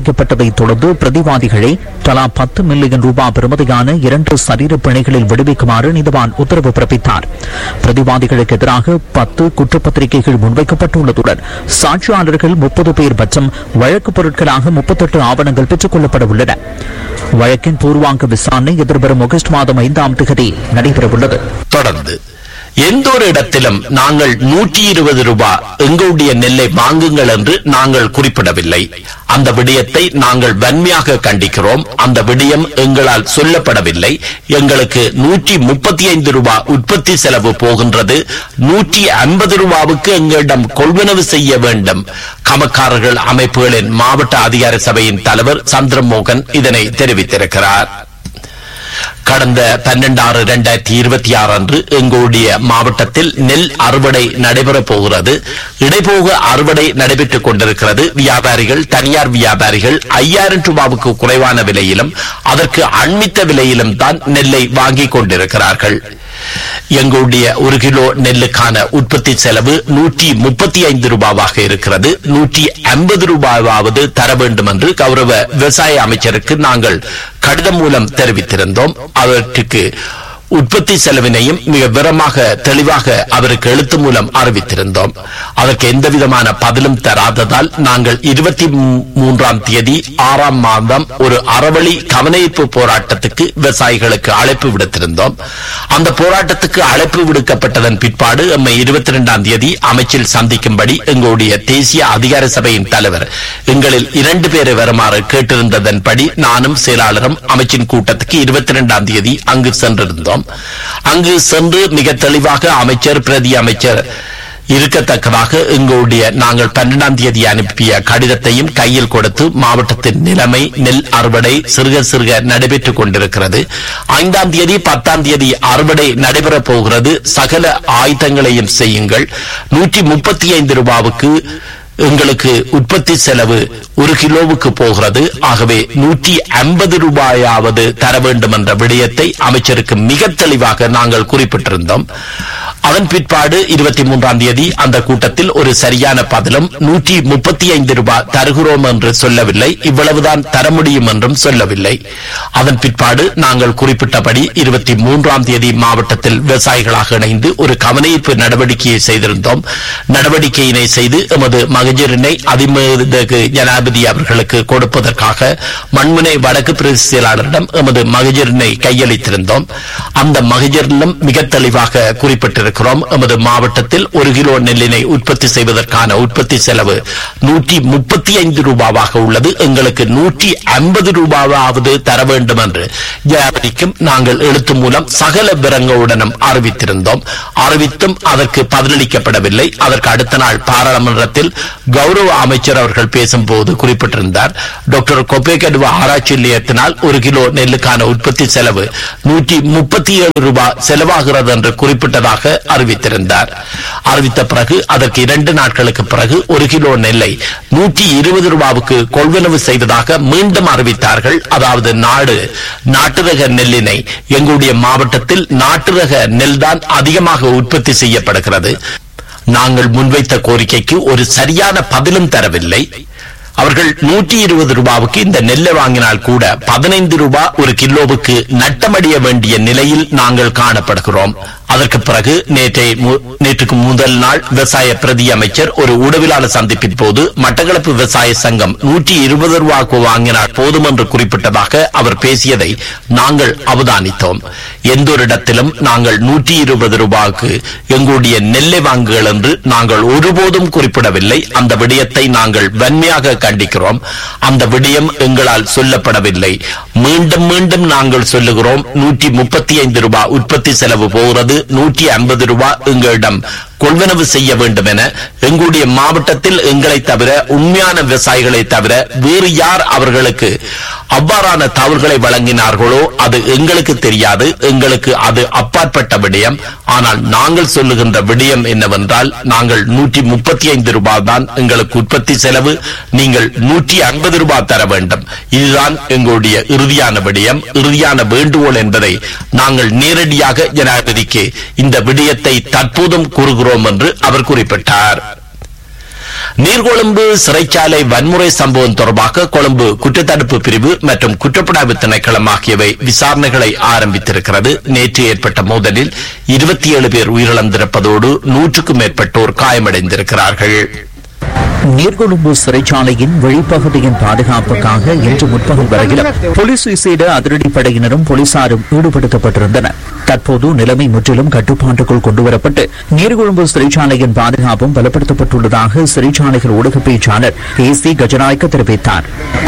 Speaker 2: அறிவிக்கப்பட்டதைத் தொடர்ந்து பிரதிவாதிகளை தலா பத்து மில்லியன் ரூபாய் பெறுமதியான இரண்டு சரீர பிணைகளில் விடுவிக்குமாறு நீதவான் உத்தரவு பிறப்பித்தார் பிரதிவாதிகளுக்கு எதிராக பத்து குற்றப்பத்திரிகைகள் முன்வைக்கப்பட்டுள்ளதுடன் சாட்சியாளர்கள் முப்பது பேர் மற்றும் வழக்கு பொருட்களாக முப்பத்தெட்டு ஆவணங்கள் பெற்றுக் கொள்ளப்பட உள்ளன வழக்கின் பூர்வாங்க விசாரணை எதிர்வரும் ஆகஸ்ட் மாதம் ஐந்தாம் தேதி நடைபெறவுள்ளது
Speaker 1: தொடர்ந்து எந்த ஒரு இடத்திலும் நாங்கள் நூற்றி இருபது ரூபாய் எங்களுடைய நெல்லை வாங்குங்கள் என்று நாங்கள் குறிப்பிடவில்லை அந்த விடயத்தை நாங்கள் வன்மையாக கண்டிக்கிறோம் அந்த விடயம் எங்களால் சொல்லப்படவில்லை எங்களுக்கு நூற்றி முப்பத்தி ஐந்து ரூபாய் உற்பத்தி செலவு போகின்றது நூற்றி ஐம்பது ரூபாவுக்கு எங்களிடம் கொள்வனவு செய்ய வேண்டும் கமக்காரர்கள் அமைப்புகளின் மாவட்ட அதிகார சபையின் தலைவர் சந்திரமோகன் இதனை தெரிவித்திருக்கிறார் கடந்த பன்னெண்டு ஆறு இரண்டாயிரத்தி இருபத்தி ஆறு அன்று எங்களுடைய மாவட்டத்தில் நெல் அறுவடை நடைபெறப் போகிறது இடைபோக அறுவடை நடைபெற்றுக் கொண்டிருக்கிறது வியாபாரிகள் தனியார் வியாபாரிகள் ஐயாயிரம் ரூபாவுக்கு குறைவான விலையிலும் அதற்கு அண்மித்த விலையிலும் தான் நெல்லை வாங்கிக் கொண்டிருக்கிறார்கள் எங்களுடைய ஒரு கிலோ நெல்லுக்கான உற்பத்தி செலவு நூற்றி முப்பத்தி ஐந்து ரூபாவாக இருக்கிறது நூற்றி ஐம்பது ரூபாயாவது தர வேண்டும் என்று கௌரவ விவசாய அமைச்சருக்கு நாங்கள் கடிதம் மூலம் தெரிவித்திருந்தோம் அவற்றுக்கு உற்பத்தி செலவினையும் மிக விவரமாக தெளிவாக அவருக்கு எழுத்து மூலம் அறிவித்திருந்தோம் அதற்கு எந்த விதமான பதிலும் தராததால் நாங்கள் இருபத்தி மூன்றாம் தேதி ஆறாம் மாதம் ஒரு அறவழி கவனஈர்ப்பு போராட்டத்துக்கு விவசாயிகளுக்கு அழைப்பு விடுத்திருந்தோம் அந்த போராட்டத்துக்கு அழைப்பு விடுக்கப்பட்டதன் பிற்பாடு எம்மை இருபத்தி இரண்டாம் தேதி அமைச்சில் சந்திக்கும்படி எங்களுடைய தேசிய அதிகார சபையின் தலைவர் எங்களில் இரண்டு பேரை வருமாறு கேட்டிருந்ததன்படி நானும் செயலாளரும் அமைச்சின் கூட்டத்துக்கு இருபத்தி இரண்டாம் தேதி அங்கு சென்றிருந்தோம் அங்கு சென்று மிக தெளிவாக அமைச்சர் பிரதி அமைச்சர் இருக்கத்தக்கதாக எங்களுடைய நாங்கள் பன்னெண்டாம் தேதி அனுப்பிய கடிதத்தையும் கையில் கொடுத்து மாவட்டத்தின் நிலைமை நெல் அறுவடை சிறுக சிறுக நடைபெற்றுக் கொண்டிருக்கிறது ஐந்தாம் தேதி பத்தாம் தேதி அறுவடை நடைபெறப் போகிறது சகல ஆயுதங்களையும் செய்யுங்கள் நூற்றி முப்பத்தி ஐந்து ரூபாவுக்கு எங்களுக்கு உற்பத்தி செலவு ஒரு கிலோவுக்கு போகிறது ஆகவே நூற்றி ஐம்பது ரூபாயாவது தர வேண்டும் என்ற விடயத்தை அமைச்சருக்கு மிக தெளிவாக நாங்கள் குறிப்பிட்டிருந்தோம் அதன் பிற்பாடு இருபத்தி மூன்றாம் தேதி அந்த கூட்டத்தில் ஒரு சரியான பதிலும் நூற்றி முப்பத்தி ஐந்து ரூபாய் தருகிறோம் என்று சொல்லவில்லை இவ்வளவுதான் தர முடியும் என்றும் சொல்லவில்லை அதன் பிற்பாடு நாங்கள் குறிப்பிட்டபடி இருபத்தி மூன்றாம் தேதி மாவட்டத்தில் விவசாயிகளாக இணைந்து ஒரு கவனஈர்ப்பு நடவடிக்கையை செய்திருந்தோம் நடவடிக்கையினை செய்து எமது மகஜரினை அதிமேதகு ஜனாதிபதி அவர்களுக்கு கொடுப்பதற்காக மண்முனை வடக்கு பிரதேச செயலாளரிடம் எமது மகஜரினை கையளித்திருந்தோம் அந்த மகஜரிலும் மிக தெளிவாக குறிப்பிட்டிருக்கிறோம் எமது மாவட்டத்தில் ஒரு கிலோ நெல்லினை உற்பத்தி செய்வதற்கான உற்பத்தி செலவு நூற்றி முப்பத்தி ஐந்து ரூபாவாக உள்ளது எங்களுக்கு நூற்றி ஐம்பது ரூபாவாவது தர வேண்டும் என்று ஜனாதிபதிக்கும் நாங்கள் எழுத்து மூலம் சகல விவரங்களுடனும் அறிவித்திருந்தோம் அறிவித்தும் அதற்கு பதிலளிக்கப்படவில்லை அதற்கு அடுத்த நாள் பாராளுமன்றத்தில் கௌரவ அமைச்சர் அவர்கள் பேசும்போது குறிப்பிட்டிருந்தார் டாக்டர் கொப்பேகடுவா ஆராய்ச்சி நிலையத்தினால் ஒரு கிலோ நெல்லுக்கான உற்பத்தி செலவு நூற்றி முப்பத்தி ஏழு ரூபாய் செலவாகிறது என்று குறிப்பிட்டதாக அறிவித்திருந்தார் அறிவித்த பிறகு அதற்கு இரண்டு நாட்களுக்கு பிறகு ஒரு கிலோ நெல்லை நூற்றி இருபது ரூபாவுக்கு கொள்வனவு செய்ததாக மீண்டும் அறிவித்தார்கள் அதாவது நாடு நாட்டு ரக நெல்லினை எங்களுடைய மாவட்டத்தில் நாட்டு ரக நெல்தான் அதிகமாக உற்பத்தி செய்யப்படுகிறது நாங்கள் முன்வைத்த கோரிக்கைக்கு ஒரு சரியான பதிலும் தரவில்லை அவர்கள் நூற்றி இருபது ரூபாவுக்கு இந்த நெல்லை வாங்கினால் கூட பதினைந்து ரூபாய் ஒரு கிலோவுக்கு நட்டமடைய வேண்டிய நிலையில் நாங்கள் காணப்படுகிறோம் அதற்கு பிறகு நேற்றை மு- நேற்றுக்கு முதல் நாள் விவசாய பிரதி அமைச்சர் ஒரு உடவிலாளர் சந்திப்பின் போது மட்டக்களப்பு விவசாய சங்கம் நூற்றி இருபது ரூபாய்க்கு வாங்கினால் போதும் என்று குறிப்பிட்டதாக அவர் பேசியதை நாங்கள் அவதானித்தோம் எந்த ஒரு இடத்திலும் நாங்கள் நூற்றி இருபது ரூபாய்க்கு எங்களுடைய நெல்லை வாங்குகள் என்று நாங்கள் ஒருபோதும் குறிப்பிடவில்லை அந்த விடயத்தை நாங்கள் வன்மையாக கண்டிக்கிறோம் அந்த விடயம் எங்களால் சொல்லப்படவில்லை மீண்டும் மீண்டும் நாங்கள் சொல்லுகிறோம் நூற்றி முப்பத்தி ஐந்து ரூபாய் உற்பத்தி செலவு போகிறது நூற்றி ஐம்பது ரூபாய் எங்களிடம் கொள்வனவு செய்ய வேண்டும் என எங்களுடைய மாவட்டத்தில் எங்களை தவிர உண்மையான விவசாயிகளை தவிர வேறு யார் அவர்களுக்கு அவ்வாறான தவறுகளை வழங்கினார்களோ அது எங்களுக்கு தெரியாது எங்களுக்கு அது அப்பாற்பட்ட விடயம் ஆனால் நாங்கள் சொல்லுகின்ற விடயம் என்னவென்றால் நாங்கள் நூற்றி முப்பத்தி ஐந்து ரூபாய் தான் எங்களுக்கு உற்பத்தி செலவு நீங்கள் நூற்றி ஐம்பது ரூபாய் தர வேண்டும் இதுதான் எங்களுடைய இறுதியான விடயம் இறுதியான வேண்டுகோள் என்பதை நாங்கள் நேரடியாக ஜனாதிபதிக்கு இந்த விடயத்தை தற்போதும் கூறுகிறோம் என்று அவர் குறிப்பிட்டார் நீர்கொழும்பு சிறைச்சாலை வன்முறை சம்பவம் தொடர்பாக கொழும்பு குற்றத்தடுப்பு பிரிவு மற்றும் குற்றப்புலனாய்வு திணைக்களம் ஆகியவை விசாரணைகளை ஆரம்பித்திருக்கிறது நேற்று ஏற்பட்ட மோதலில் இருபத்தி ஏழு பேர் உயிரிழந்திருப்பதோடு நூற்றுக்கும் மேற்பட்டோர் காயமடைந்திருக்கிறார்கள்
Speaker 2: நீர்கொழும்பு சிறைச்சாலையின் வெளிப்பகுதியின் பாதுகாப்புக்காக இன்று முற்பகல் வரையிலும் போலீஸ் விசேட அதிரடிப்படையினரும் போலீசாரும் ஈடுபடுத்தப்பட்டிருந்தனர் தற்போது நிலைமை முற்றிலும் கட்டுப்பாட்டுக்குள் கொண்டுவரப்பட்டு நீர்கொழும்பு சிறைச்சாலையின் பாதுகாப்பும் பலப்படுத்தப்பட்டுள்ளதாக சிறைச்சாலைகள் ஊடக பேச்சாளர் ஏ சி கஜநாயக்க தெரிவித்தார்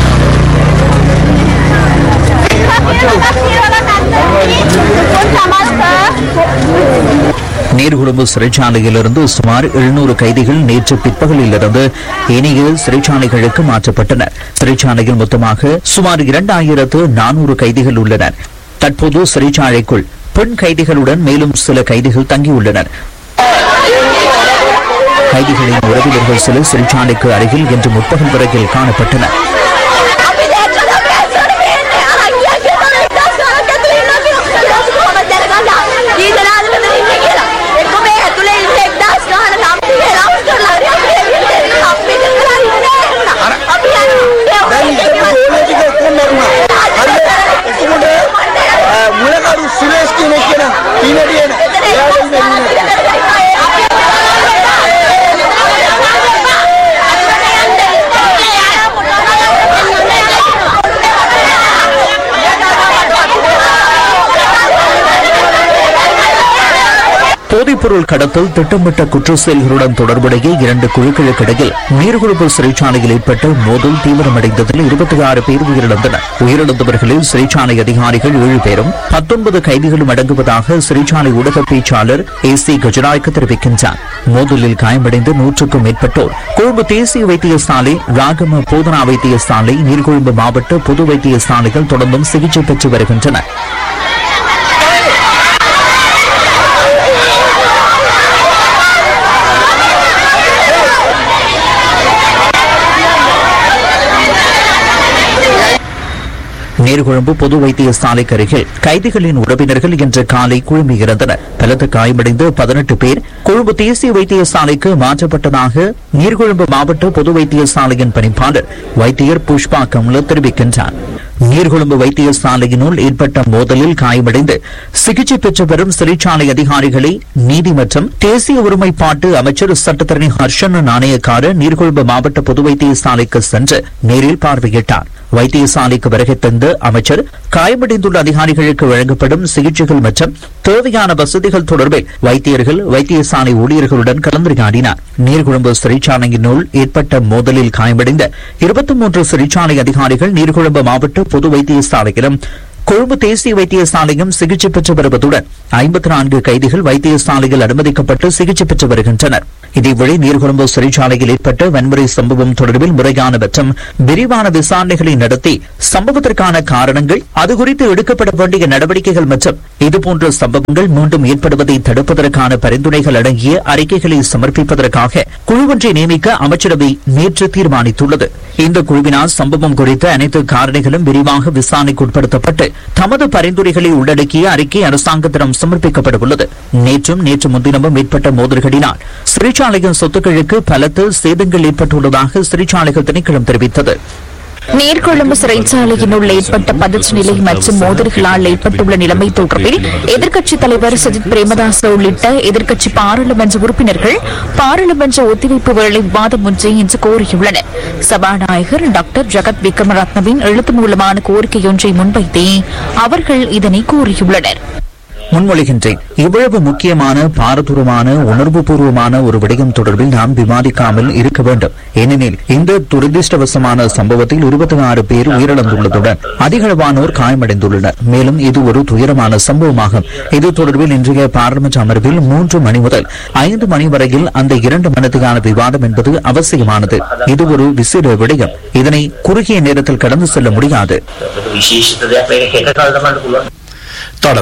Speaker 2: நீர்கொழும்பு சிறைச்சாலையிலிருந்து சுமார் எழுநூறு கைதிகள் நேற்று பிற்பகலிலிருந்து ஏனைய சிறைச்சாலைகளுக்கு மாற்றப்பட்டனர் சிறைச்சாலையில் மொத்தமாக சுமார் இரண்டாயிரத்து நானூறு கைதிகள் உள்ளனர் தற்போது சிறைச்சாலைக்குள் பெண் கைதிகளுடன் மேலும் சில கைதிகள் தங்கியுள்ளனர் கைதிகளின் உறவினர்கள் சிலர் சிறைச்சாலைக்கு அருகில் இன்று முற்பகல் வரையில் காணப்பட்டனர்
Speaker 3: අපි දැක්කද අපි ඇස්සට වෙන්නේ අරන් ගියා කියලා එක්දස් ගණන් ඇතුලේ ඉන්නවා කියලා ඊට පස්සේ කොහොමද දැනගන්නේ කී දෙනාද මෙතන ඉන්නේ කියලා එක්ක මේ ඇතුලේ ඉන්න එක්දස් ගණන් නම් කියලා අවුල් කරලා හරි අපි එන්නේ අපි දෙකලා ඉන්නේ එහෙනම් අපි යනවා
Speaker 4: දැන් ඉතින් ඕනේ ටික ඔක්කොම මරුණා. හරිද? එතකොට මුලකරු සුරේෂ් කියන එක කියන පීනටියන. එයාගෙන් වෙන්නේ
Speaker 2: போதைப்பொருள் கடத்தல் திட்டமிட்ட குற்ற செயல்களுடன் தொடர்புடைய இரண்டு குழுக்களுக்கிடையில் நீர்கொழும்பு சிறைச்சாலையில் ஏற்பட்ட மோதல் தீவிரமடைந்ததில் இருபத்தி ஆறு பேர் உயிரிழந்தனர் உயிரிழந்தவர்களில் சிறைச்சாலை அதிகாரிகள் ஏழு பேரும் பத்தொன்பது கைதிகளும் அடங்குவதாக சிறைச்சாலை ஊடக பேச்சாளர் ஏ சி கஜராய்க்கு தெரிவிக்கின்றார் மோதலில் காயமடைந்த நூற்றுக்கும் மேற்பட்டோர் கொழும்பு தேசிய வைத்தியசாலை ராகம போதனா வைத்தியசாலை நீர்கொழும்பு மாவட்ட பொது வைத்தியசாலைகள் தொடர்ந்தும் சிகிச்சை பெற்று வருகின்றனர் நீர்கொழும்பு பொது வைத்தியசாலைக்கு அருகில் கைதிகளின் உறவினர்கள் இன்று காலை குழுமியிருந்தனர் பலத்த காயமடைந்த பதினெட்டு பேர் கொழும்பு தேசிய வைத்தியசாலைக்கு மாற்றப்பட்டதாக நீர்கொழும்பு மாவட்ட பொது வைத்தியசாலையின் பணிப்பாளர் வைத்தியர் புஷ்பா கம்ல தெரிவிக்கின்றார் நீர்கொழும்பு வைத்தியசாலையினுள் ஏற்பட்ட மோதலில் காயமடைந்து சிகிச்சை பெற்று வரும் சிறைச்சாலை அதிகாரிகளை நீதி மற்றும் தேசிய ஒருமைப்பாட்டு அமைச்சர் சட்டத்தரணி ஹர்ஷன் நாணயக்கார நீர்கொழும்பு மாவட்ட பொது வைத்தியசாலைக்கு சென்று நேரில் பார்வையிட்டார் வைத்தியசாலைக்கு வருகை தந்த அமைச்சர் காயமடைந்துள்ள அதிகாரிகளுக்கு வழங்கப்படும் சிகிச்சைகள் மற்றும் தேவையான வசதிகள் தொடர்பில் வைத்தியர்கள் வைத்தியசாலை ஊழியர்களுடன் கலந்துரையாடினார் நீர்கொழும்பு சிறைச்சாலையினுள் ஏற்பட்ட மோதலில் காயமடைந்த இருபத்தி மூன்று சிறைச்சாலை அதிகாரிகள் நீர்கொழும்பு மாவட்ட பொது வைத்தியசாலையிலும் கொழும்பு தேசிய வைத்தியசாலையும் சிகிச்சை பெற்று வருவதுடன் ஐம்பத்தி நான்கு கைதிகள் வைத்தியசாலையில் அனுமதிக்கப்பட்டு சிகிச்சை பெற்று வருகின்றனர் இதேவேளை நீர்கொழும்பு சிறைச்சாலையில் ஏற்பட்ட வன்முறை சம்பவம் தொடர்பில் முறையான மற்றும் விரிவான விசாரணைகளை நடத்தி சம்பவத்திற்கான காரணங்கள் அது குறித்து எடுக்கப்பட வேண்டிய நடவடிக்கைகள் மற்றும் இதுபோன்ற சம்பவங்கள் மீண்டும் ஏற்படுவதை தடுப்பதற்கான பரிந்துரைகள் அடங்கிய அறிக்கைகளை சமர்ப்பிப்பதற்காக குழு ஒன்றை நியமிக்க அமைச்சரவை நேற்று தீர்மானித்துள்ளது இந்த குழுவினால் சம்பவம் குறித்த அனைத்து காரணிகளும் விரிவாக விசாரணைக்கு உட்படுத்தப்பட்டு தமது பரிந்துரைகளை உள்ளடக்கிய அறிக்கை அரசாங்கத்திடம் சமர்ப்பிக்கப்பட உள்ளது நேற்றும் நேற்று முன்தினமும் ஏற்பட்ட மோதல்களினால் சிறைச்சாலையின் சொத்துக்களுக்கு பலத்த சேதங்கள் ஏற்பட்டுள்ளதாக சிறைச்சாலைகள் திணைக்களம் தெரிவித்தது
Speaker 5: நீர்கொழும்பு சிறைச்சாலையினுள் ஏற்பட்ட பதற்ற நிலை மற்றும் மோதல்களால் ஏற்பட்டுள்ள நிலைமை தொடர்பில் எதிர்க்கட்சித் தலைவர் சஜித் பிரேமதாஸ் உள்ளிட்ட எதிர்க்கட்சி பாராளுமன்ற உறுப்பினர்கள் பாராளுமன்ற ஒத்திவைப்பு வேளை விவாதம் ஒன்றை இன்று கோரியுள்ளனர் சபாநாயகர் டாக்டர் ஜெகத் விக்ரமரத்னவின் எழுத்து மூலமான கோரிக்கையொன்றை முன்வைத்தே அவர்கள் இதனை கூறியுள்ளனர்
Speaker 2: முன்மொழிகின்றேன் இவ்வளவு முக்கியமான பாரதூரமான உணர்வுபூர்வமான ஒரு விடயம் தொடர்பில் நாம் விவாதிக்காமல் இருக்க வேண்டும் ஏனெனில் இந்த துரதிருஷ்டவசமான சம்பவத்தில் இருபத்தி ஆறு பேர் உயிரிழந்துள்ளதுடன் அதிகளவானோர் காயமடைந்துள்ளனர் மேலும் இது ஒரு துயரமான சம்பவமாகும் இது தொடர்பில் இன்றைய பார்லிமெண்ட் அமர்வில் மூன்று மணி முதல் ஐந்து மணி வரையில் அந்த இரண்டு மணித்துக்கான விவாதம் என்பது அவசியமானது இது ஒரு விசேட விடயம் இதனை குறுகிய நேரத்தில் கடந்து செல்ல முடியாது
Speaker 6: විශේෂිත දෙයක් මේක හෙට කල් තමන්ට පුළුවන්
Speaker 1: தொடர்ந்து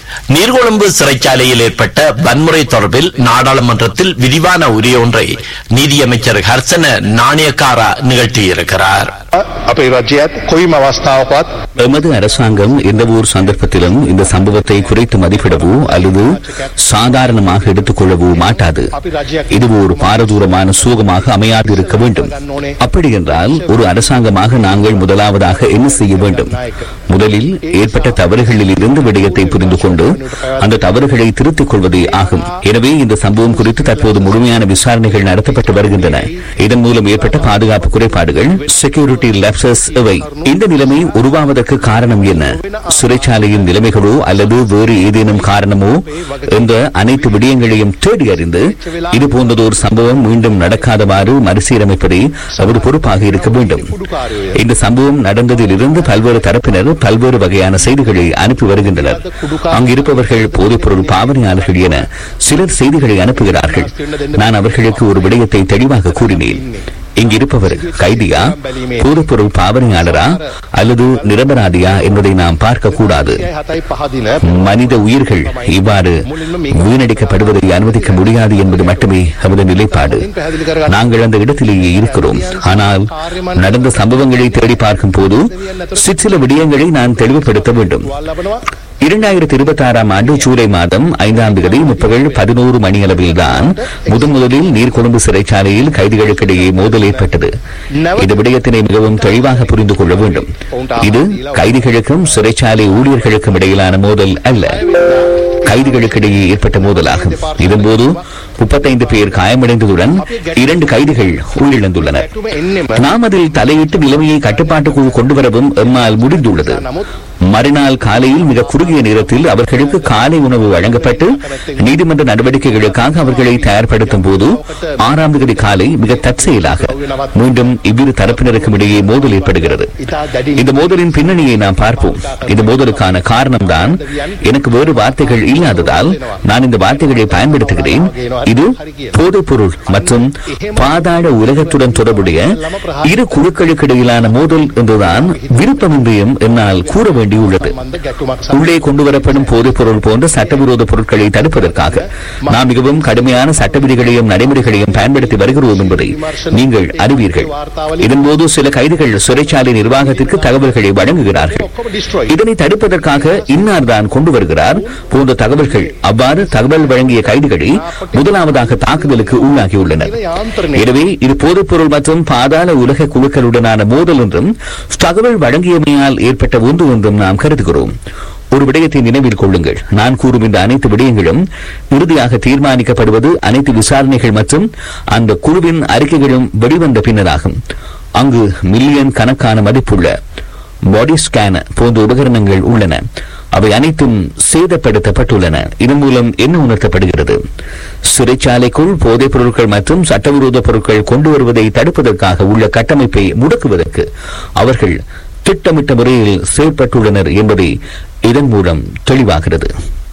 Speaker 1: நீர்கொழும்பு சிறைச்சாலையில் ஏற்பட்ட வன்முறை தொடர்பில் நாடாளுமன்றத்தில் விரிவான உரையொன்றை நீதியமைச்சர் ஹர்சன நாணயக்காரா நிகழ்த்தியிருக்கிறார்
Speaker 6: අපේ රජයත් කොයිම අවස්ථාවකවත්
Speaker 7: எமது அரசாங்கம் எந்த ஒரு சந்தர்ப்பத்திலும் இந்த சம்பவத்தை குறைத்து மதிப்பிடவோ அல்லது சாதாரணமாக எடுத்துக்கொள்ளவோ மாட்டாது இது ஒரு பாரதூரமான சோகமாக அமையாது இருக்க வேண்டும் அப்படி என்றால் ஒரு அரசாங்கமாக நாங்கள் முதலாவதாக என்ன செய்ய வேண்டும் முதலில் ஏற்பட்ட தவறுகளில் இருந்து விடயத்தை புரிந்து கொண்டு அந்த தவறுகளை திருத்திக் கொள்வதே ஆகும் எனவே இந்த சம்பவம் குறித்து தற்போது முழுமையான விசாரணைகள் நடத்தப்பட்டு வருகின்றன இதன் மூலம் ஏற்பட்ட பாதுகாப்பு குறைபாடுகள் செக்யூரிட்டி லேப்சஸ் இவை இந்த நிலைமை உருவாவதற்கு காரணம் என்ன சிறைச்சாலையின் நிலைமைகளோ அல்லது வேறு ஏதேனும் காரணமோ என்ற அனைத்து விடயங்களையும் தேடி அறிந்து இது போன்றதொரு சம்பவம் மீண்டும் நடக்காதவாறு மறுசீரமைப்பதே அவர் பொறுப்பாக இருக்க வேண்டும் இந்த சம்பவம் நடந்ததிலிருந்து பல்வேறு தரப்பினர் பல்வேறு வகையான செய்திகளை அனுப்பி வருகின்றனர் அங்கிருப்பவர்கள் போதைப்பொருள் பாவனையாளர்கள் என சிலர் செய்திகளை அனுப்புகிறார்கள் நான் அவர்களுக்கு ஒரு விடயத்தை தெளிவாக கூறினேன் இங்கிருப்பவர் கைதியா போதைப்பொருள் பாவனையாளரா அல்லது நிரபராதியா என்பதை நாம் பார்க்க கூடாது
Speaker 6: හතයි පහදින
Speaker 7: மனித உயிர்கள் இவ்வாறு வீணடிக்கப்படுவதை அனுமதிக்க முடியாது என்பது மட்டுமே நமது நிலைப்பாடு நாங்கள் அந்த இடத்திலேயே இருக்கிறோம் ஆனால் நடந்த சம்பவங்களை தேடி பார்க்கும் போது சிற்சில விடயங்களை நான் தெளிவுபடுத்த வேண்டும் இரண்டாயிரத்தி இருபத்தி ஆறாம் ஆண்டு ஜூலை மாதம் ஐந்தாம் தேதி முற்பகல் பதினோரு மணி அளவில்தான் முதன் முதலில் நீர்கொழும்பு சிறைச்சாலையில் கைதிகளுக்கிடையே மோதல் ஏற்பட்டது இந்த விடயத்தினை மிகவும் தெளிவாக புரிந்து கொள்ள வேண்டும் இது கைதிகளுக்கும் சிறைச்சாலை ஊழியர்களுக்கும் இடையிலான மோதல் அல்ல கைதிகளுக்கிடையே ஏற்பட்ட மோதலாகும் இதன்போது முப்பத்தைந்து பேர் காயமடைந்ததுடன் இரண்டு கைதிகள் உயிரிழந்துள்ளனர் நாம் அதில் தலையிட்டு நிலைமையை கட்டுப்பாட்டுக்குள் கொண்டு வரவும் எம்மால் முடிந்துள்ளது மறுநாள் காலையில் மிக குறுகிய நேரத்தில் அவர்களுக்கு காலை உணவு வழங்கப்பட்டு நீதிமன்ற நடவடிக்கைகளுக்காக அவர்களை தயார்படுத்தும் போது ஆறாம் தேதி காலை மிக தற்செயலாக மீண்டும் இவ்விரு தரப்பினருக்கும் இடையே மோதல் ஏற்படுகிறது இந்த மோதலின் பின்னணியை நாம் பார்ப்போம் இந்த மோதலுக்கான காரணம்தான் எனக்கு வேறு வார்த்தைகள் இல்லாததால் நான் இந்த வார்த்தைகளை பயன்படுத்துகிறேன் இது போதைப் பொருள் மற்றும் பாதாள உலகத்துடன் தொடர்புடைய இரு குழுக்களுக்கு இடையிலான மோதல் என்றுதான் விருப்பமின்றியும் என்னால் கூற வேண்டியுள்ளது உள்ளே கொண்டு வரப்படும் போதைப் பொருள் போன்ற சட்டவிரோத பொருட்களை தடுப்பதற்காக நாம் மிகவும் கடுமையான சட்ட விதிகளையும் நடைமுறைகளையும் பயன்படுத்தி வருகிறோம் என்பதை நீங்கள் அறிவீர்கள் இதன்போது சில கைதிகள் சிறைச்சாலை நிர்வாகத்திற்கு தகவல்களை வழங்குகிறார்கள் இதனை தடுப்பதற்காக இன்னார் தான் கொண்டு வருகிறார் போன்ற தகவல்கள் அவ்வாறு தகவல் வழங்கிய கைதிகளை முதலாவதாக தாக்குதலுக்கு உள்ளாகியுள்ளனர் எனவே இது போதைப்பொருள் மற்றும் பாதாள உலக குழுக்களுடனான மோதல் என்றும் தகவல் வழங்கியமையால் ஏற்பட்ட ஒன்று என்றும் நாம் கருதுகிறோம் ஒரு விடயத்தை நினைவில் கொள்ளுங்கள் நான் கூறும் இந்த அனைத்து விடயங்களும் இறுதியாக தீர்மானிக்கப்படுவது அனைத்து விசாரணைகள் மற்றும் அந்த குழுவின் அறிக்கைகளும் வெளிவந்த பின்னராகும் அங்கு மில்லியன் கணக்கான மதிப்புள்ள பாடி ஸ்கேன் போன்ற உபகரணங்கள் உள்ளன அவை அனைத்தும் சேதப்படுத்தப்பட்டுள்ளன இதன் மூலம் என்ன உணர்த்தப்படுகிறது சிறைச்சாலைக்குள் போதைப் பொருட்கள் மற்றும் சட்டவிரோத பொருட்கள் கொண்டு வருவதை தடுப்பதற்காக உள்ள கட்டமைப்பை முடக்குவதற்கு அவர்கள் திட்டமிட்ட முறையில் செயல்பட்டுள்ளனர் என்பதை இதன் மூலம் தெளிவாகிறது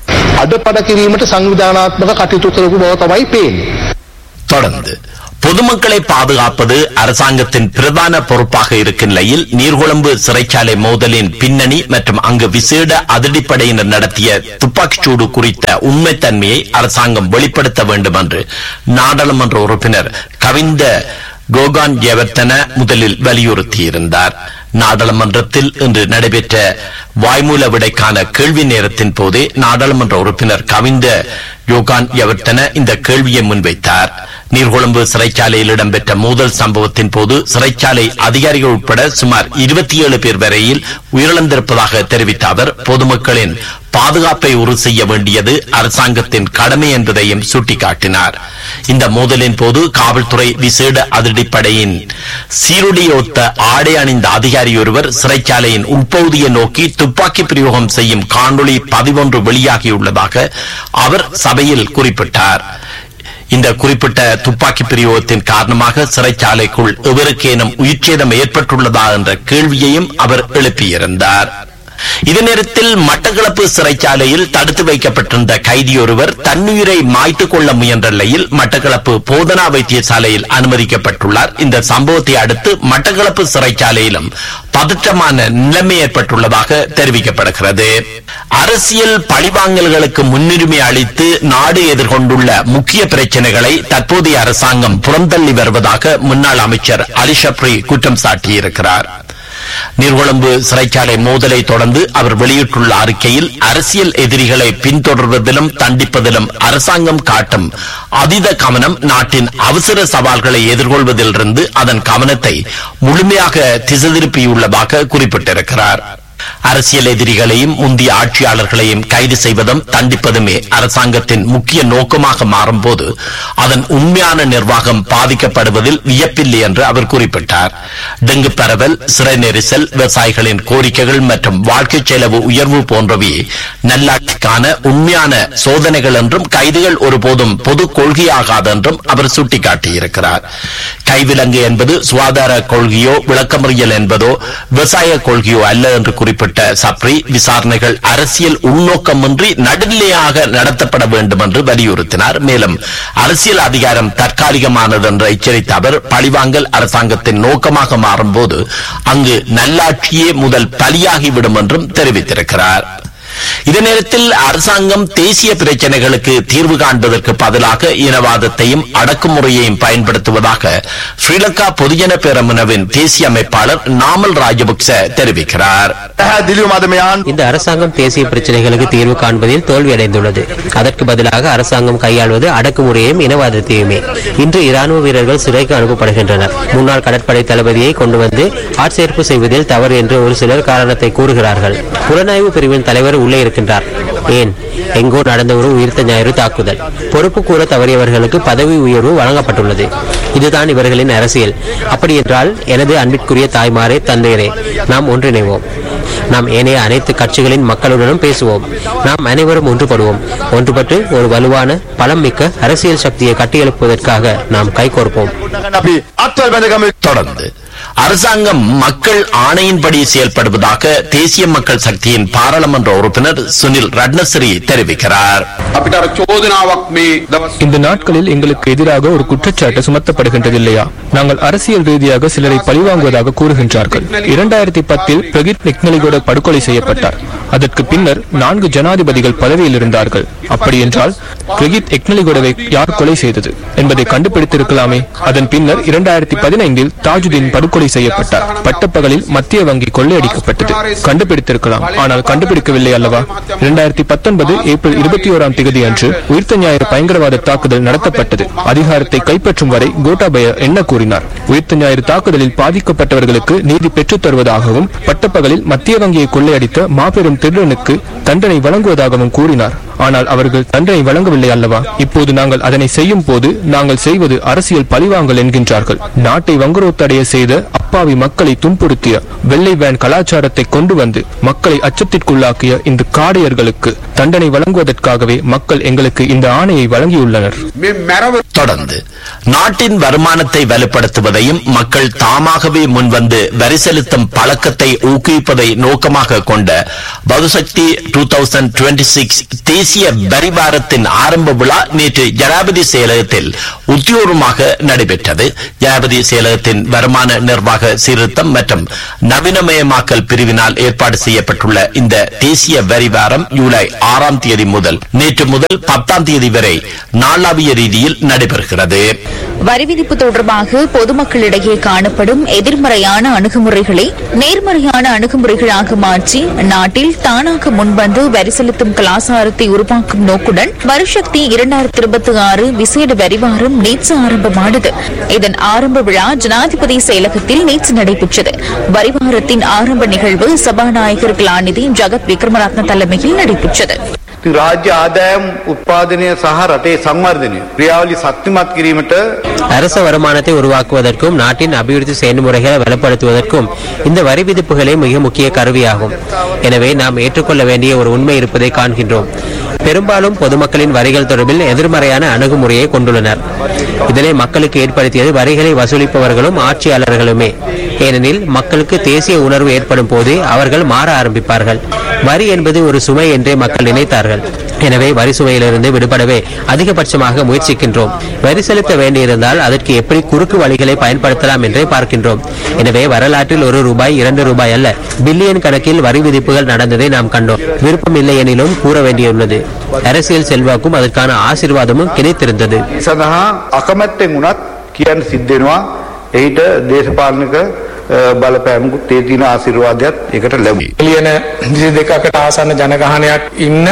Speaker 6: අඩපඩ කිරීමට සංවිධානාත්මක කටයුතු කරපු බව තමයි පේන්නේ.
Speaker 1: தொடர்ந்து பொதுமக்களை பாதுகாப்பது அரசாங்கத்தின் பிரதான பொறுப்பாக இருக்கும் நிலையில் நீர்கொழும்பு சிறைச்சாலை மோதலின் பின்னணி மற்றும் அங்கு விசேட அதிரடிப்படையினர் நடத்திய துப்பாக்கிச்சூடு குறித்த உண்மைத்தன்மையை அரசாங்கம் வெளிப்படுத்த வேண்டும் என்று நாடாளுமன்ற உறுப்பினர் கவிந்த கோகான் ஜெவர்த்தன முதலில் வலியுறுத்தியிருந்தார் நாடாளுமன்றத்தில் இன்று நடைபெற்ற வாய்மூல விடைக்கான கேள்வி நேரத்தின் போதே நாடாளுமன்ற உறுப்பினர் கவிந்த யோகான் யவர்த்தன இந்த கேள்வியை முன்வைத்தார் நீர்கொழும்பு சிறைச்சாலையில் இடம்பெற்ற மோதல் சம்பவத்தின் போது சிறைச்சாலை அதிகாரிகள் உட்பட சுமார் இருபத்தி ஏழு பேர் வரையில் உயிரிழந்திருப்பதாக தெரிவித்த அவர் பொதுமக்களின் பாதுகாப்பை உறுதி செய்ய வேண்டியது அரசாங்கத்தின் கடமை என்பதையும் சுட்டிக்காட்டினார் இந்த மோதலின் போது காவல்துறை விசேட அதிரடிப்படையின் சீருடையொத்த ஆடை அணிந்த அதிகாரி ஒருவர் சிறைச்சாலையின் உட்பகுதியை நோக்கி துப்பாக்கி பிரயோகம் செய்யும் காணொளி பதிவொன்று வெளியாகியுள்ளதாக அவர் சபையில் குறிப்பிட்டார் இந்த குறிப்பிட்ட துப்பாக்கி பிரயோகத்தின் காரணமாக சிறைச்சாலைக்குள் எவருக்கேனும் உயிர்ச்சேதம் ஏற்பட்டுள்ளதா என்ற கேள்வியையும் அவர் எழுப்பியிருந்தார் இதே நேரத்தில் மட்டக்களப்பு சிறைச்சாலையில் தடுத்து வைக்கப்பட்டிருந்த கைதியொருவர் தன்னுயிரை மாய்த்துக் கொள்ள முயன்ற நிலையில் மட்டக்களப்பு போதனா வைத்தியசாலையில் அனுமதிக்கப்பட்டுள்ளார் இந்த சம்பவத்தை அடுத்து மட்டக்களப்பு சிறைச்சாலையிலும் பதற்றமான நிலைமை ஏற்பட்டுள்ளதாக தெரிவிக்கப்படுகிறது அரசியல் பழிவாங்கல்களுக்கு முன்னுரிமை அளித்து நாடு எதிர்கொண்டுள்ள முக்கிய பிரச்சனைகளை தற்போதைய அரசாங்கம் புறந்தள்ளி வருவதாக முன்னாள் அமைச்சர் அலி ஷப்ரி குற்றம் சாட்டியிருக்கிறார் நீர்கொழும்பு சிறைச்சாலை மோதலை தொடர்ந்து அவர் வெளியிட்டுள்ள அறிக்கையில் அரசியல் எதிரிகளை பின்தொடர்வதிலும் தண்டிப்பதிலும் அரசாங்கம் காட்டும் அதீத கவனம் நாட்டின் அவசர சவால்களை எதிர்கொள்வதிலிருந்து அதன் கவனத்தை முழுமையாக திசை திருப்பியுள்ளதாக குறிப்பிட்டிருக்கிறார் அரசியல் எதிரிகளையும் முந்தைய ஆட்சியாளர்களையும் கைது செய்வதும் தண்டிப்பதுமே அரசாங்கத்தின் முக்கிய நோக்கமாக மாறும்போது அதன் உண்மையான நிர்வாகம் பாதிக்கப்படுவதில் வியப்பில்லை என்று அவர் குறிப்பிட்டார் டெங்கு பரவல் சிறை நெரிசல் விவசாயிகளின் கோரிக்கைகள் மற்றும் வாழ்க்கை செலவு உயர்வு போன்றவை நல்லாட்சிக்கான உண்மையான சோதனைகள் என்றும் கைதுகள் ஒருபோதும் பொது கொள்கையாகாது என்றும் அவர் சுட்டிக்காட்டியிருக்கிறார் கைவிலங்கு என்பது சுகாதார கொள்கையோ விளக்கமறியல் என்பதோ விவசாய கொள்கையோ அல்ல என்று குறிப்பிட்ட சப்ரி விசாரணைகள் அரசியல் உள்நோக்கமின்றி நடுநிலையாக நடத்தப்பட வேண்டும் என்று வலியுறுத்தினார் மேலும் அரசியல் அதிகாரம் தற்காலிகமானது என்று எச்சரித்த அவர் பழிவாங்கல் அரசாங்கத்தின் நோக்கமாக மாறும்போது அங்கு நல்லாட்சியே முதல் பலியாகிவிடும் என்றும் தெரிவித்திருக்கிறார் இதே நேரத்தில் அரசாங்கம் தேசிய பிரச்சனைகளுக்கு தீர்வு காண்பதற்கு பதிலாக இனவாதத்தையும் அடக்குமுறையையும் பயன்படுத்துவதாக ஸ்ரீலங்கா பொதுஜன பேரமுனவின் தேசிய அமைப்பாளர் நாமல் ராஜபக்ச தெரிவிக்கிறார்
Speaker 8: පැහැදිලිවම අද මෙයාන්
Speaker 9: இந்த அரசாங்கம் தேசிய பிரச்சனைகளுக்கு தீர்வு காண்பதில் தோல்வியடைந்துள்ளது அதற்கு பதிலாக அரசாங்கம் கையாள்வது அடக்குமுறையையும் இனவாதத்தையுமே இன்று இராணுவ வீரர்கள் சிறைக்கு அனுப்பப்படுகின்றனர் முன்னாள் கடற்படை தளபதியை கொண்டு வந்து ஆட்சேர்ப்பு செய்வதில் தவறு என்று ஒரு சிலர் காரணத்தை கூறுகிறார்கள் புலனாய்வு பிரிவின் தலைவர் உள்ளே இருக்கின்றார் ஏன் எங்கோ நடந்த ஒரு உயிர்த்த ஞாயிறு தாக்குதல் பொறுப்பு கூற தவறியவர்களுக்கு பதவி உயர்வு வழங்கப்பட்டுள்ளது இதுதான் இவர்களின் அரசியல் அப்படி என்றால் எனது அன்பிற்குரிய தாய்மாரே தந்தையரே நாம் ஒன்றிணைவோம் நாம் ஏனைய அனைத்து கட்சிகளின் மக்களுடனும் பேசுவோம் நாம் அனைவரும் ஒன்றுபடுவோம் ஒன்றுபட்டு ஒரு வலுவான பலம் மிக்க அரசியல் சக்தியை கட்டியெழுப்புவதற்காக நாம் கைகோர்ப்போம்
Speaker 8: අපි අත්වල් බැඳගම
Speaker 1: தொடர்ந்து அரசாங்கம் மக்கள் ஆணையின்படி செயல்படுவதாக தேசிய மக்கள் சக்தியின் பாராளுமன்ற உறுப்பினர் சுனில் ரட்னசிறி தெரிவிக்கிறார்
Speaker 10: අපිට අර චෝදනාවක් මේ දවස්
Speaker 11: இந்த நாட்களில் எங்களுக்கு எதிராக ஒரு குற்றச்சாட்டு சுமத்தப்படுகின்றது இல்லையா நாங்கள் அரசியல் ரீதியாக சிலரை பழிவாங்குவதாக கூறுகின்றார்கள் இரண்டாயிரத்தி பத்தில் பிரகித் நிக்னலிகோட படுகொலை செய்யப்பட்டார் அதற்கு பின்னர் நான்கு ஜனாதிபதிகள் பதவியில் இருந்தார்கள் அப்படி என்றால் பிரகித் எக்னலிகோடவை யார் கொலை செய்தது என்பதை கண்டுபிடித்திருக்கலாமே அதன் பின்னர் இரண்டாயிரத்தி பதினைந்தில் தாஜுதீன் படுகொலை செய்யப்பட்டார் பட்டப்பகலில் மத்திய வங்கி கொள்ளையடிக்கப்பட்டது கண்டுபிடித்திருக்கலாம் ஆனால் கண்டுபிடிக்கவில்லை அல்லவா இரண்டாயிரத்தி பத்தொன்பது ஏப்ரல் இருபத்தி ஓராம் தேதி அன்று உயிர்த்த ஞாயிறு பயங்கரவாத தாக்குதல் நடத்தப்பட்டது அதிகாரத்தை கைப்பற்றும் வரை கோட்டாபய என்ன கூறினார் உயிர்த்த ஞாயிறு தாக்குதலில் பாதிக்கப்பட்டவர்களுக்கு நீதி பெற்றுத் தருவதாகவும் பட்டப்பகலில் மத்திய வங்கியை கொள்ளையடித்த மாபெரும் திருடனுக்கு தண்டனை வழங்குவதாகவும் கூறினார் ஆனால் அவர்கள் தண்டனை வழங்கவில்லை அல்லவா இப்போது நாங்கள் அதனை செய்யும் போது நாங்கள் செய்வது அரசியல் பழிவாங்கல் என்கின்றார்கள் நாட்டை வங்குரோத்தடைய செய்த அப்பாவி மக்களை துன்புறுத்திய வெள்ளை வேன் கலாச்சாரத்தை கொண்டு வந்து மக்களை அச்சத்திற்குள்ளாக்கிய இந்த காடையர்களுக்கு தண்டனை வழங்குவதற்காகவே மக்கள் எங்களுக்கு இந்த ஆணையை வழங்கியுள்ளனர்
Speaker 10: මේ මැරව
Speaker 1: தொடர்ந்து நாட்டின் வருமானத்தை வலுப்படுத்துவதையும் மக்கள் தாமாகவே முன்வந்து வரி செலுத்தும் பழக்கத்தை ஊக்குவிப்பதை நோக்கமாக கொண்ட பகுசக்தி டூ தௌசண்ட் டுவெண்ட்டி சிக்ஸ் தேசிய வரி வாரத்தின் ஆரம்ப விழா நேற்று ஜனாபதி செயலகத்தில் உத்தியோகமாக நடைபெற்றது ஜனாபதி செயலகத்தின் வருமான நிர்வாக சீர்திருத்தம் மற்றும் நவீனமயமாக்கல் பிரிவினால் ஏற்பாடு செய்யப்பட்டுள்ள இந்த தேசிய வரி வாரம் ஜூலை ஆறாம் தேதி முதல் நேற்று முதல் பத்தாம் தேதி வரை நாளாவிய ரீதியில் நடைபெறுகிறது
Speaker 5: வரி விதிப்பு தொடர்பாக பொதுமக்களிடையே காணப்படும் எதிர்மறையான அணுகுமுறைகளை நேர்மறையான அணுகுமுறைகளாக மாற்றி நாட்டில் தானாக முன்வந்து வரி செலுத்தும் கலாச்சாரத்தை உருவாக்கும் நோக்குடன் வரிசக்தி இரண்டாயிரத்தி இருபத்தி ஆறு விசேட வரிவாரம் நேற்று ஆரம்பமானது இதன் ஆரம்ப விழா ஜனாதிபதி செயலகத்தில் நேற்று நடைபெற்றது வரிவாரத்தின் ஆரம்ப நிகழ்வு சபாநாயகர் கலாநிதி ஜகத் விக்ரமரத்ன தலைமையில் நடைபெற்றது
Speaker 10: ඉතින් රාජ්‍ය ආදායම් උත්පාදනය සහ රටේ සංවර්ධනය ක්‍රියාවලි ශක්තිමත් කිරීමට
Speaker 9: அரச வருமானத்தை உருவாக்குவதற்கும் நாட்டின் அபிவிருத்தி செயல்முறைகளை வலுப்படுத்துவதற்கும் இந்த வரி விதிப்புகளே மிக முக்கிய கருவியாகும் எனவே நாம் ஏற்றுக்கொள்ள வேண்டிய ஒரு உண்மை இருப்பதை காண்கின்றோம் பெரும்பாலும் பொதுமக்களின் வரிகள் தொடர்பில் எதிர்மறையான அணுகுமுறையை கொண்டுள்ளனர் இதனை மக்களுக்கு ஏற்படுத்தியது வரிகளை வசூலிப்பவர்களும் ஆட்சியாளர்களுமே ஏனெனில் மக்களுக்கு தேசிய உணர்வு ஏற்படும் போது அவர்கள் மாற ஆரம்பிப்பார்கள் வரி என்பது ஒரு சுமை என்றே மக்கள் நினைத்தார்கள் எனவே வரி சுமையிலிருந்து விடுபடவே அதிகபட்சமாக முயற்சிக்கின்றோம் வரி செலுத்த வேண்டியிருந்தால் அதற்கு எப்படி குறுக்கு வழிகளை பயன்படுத்தலாம் என்றே பார்க்கின்றோம் எனவே வரலாற்றில் ஒரு ரூபாய் இரண்டு ரூபாய் அல்ல பில்லியன் கணக்கில் வரி விதிப்புகள் நடந்ததை நாம் கண்டோம் விருப்பம் இல்லை எனினும் கூற வேண்டியுள்ளது அரசியல் செல்வாக்கும் அதற்கான ஆசீர்வாதமும் கிடைத்திருந்தது
Speaker 10: සඳහා අකමැත්තෙන් වුණත් කියන්න සිද්ධ වෙනවා එහිට දේශපාලනික අ, බලපෑමකුත් ඒ තියෙන ආශිර්වාදයක් ඒකට ලැබුණා.
Speaker 12: මිලියන විසි දෙකකට ආසන්න ජනගහනයක් ඉන්න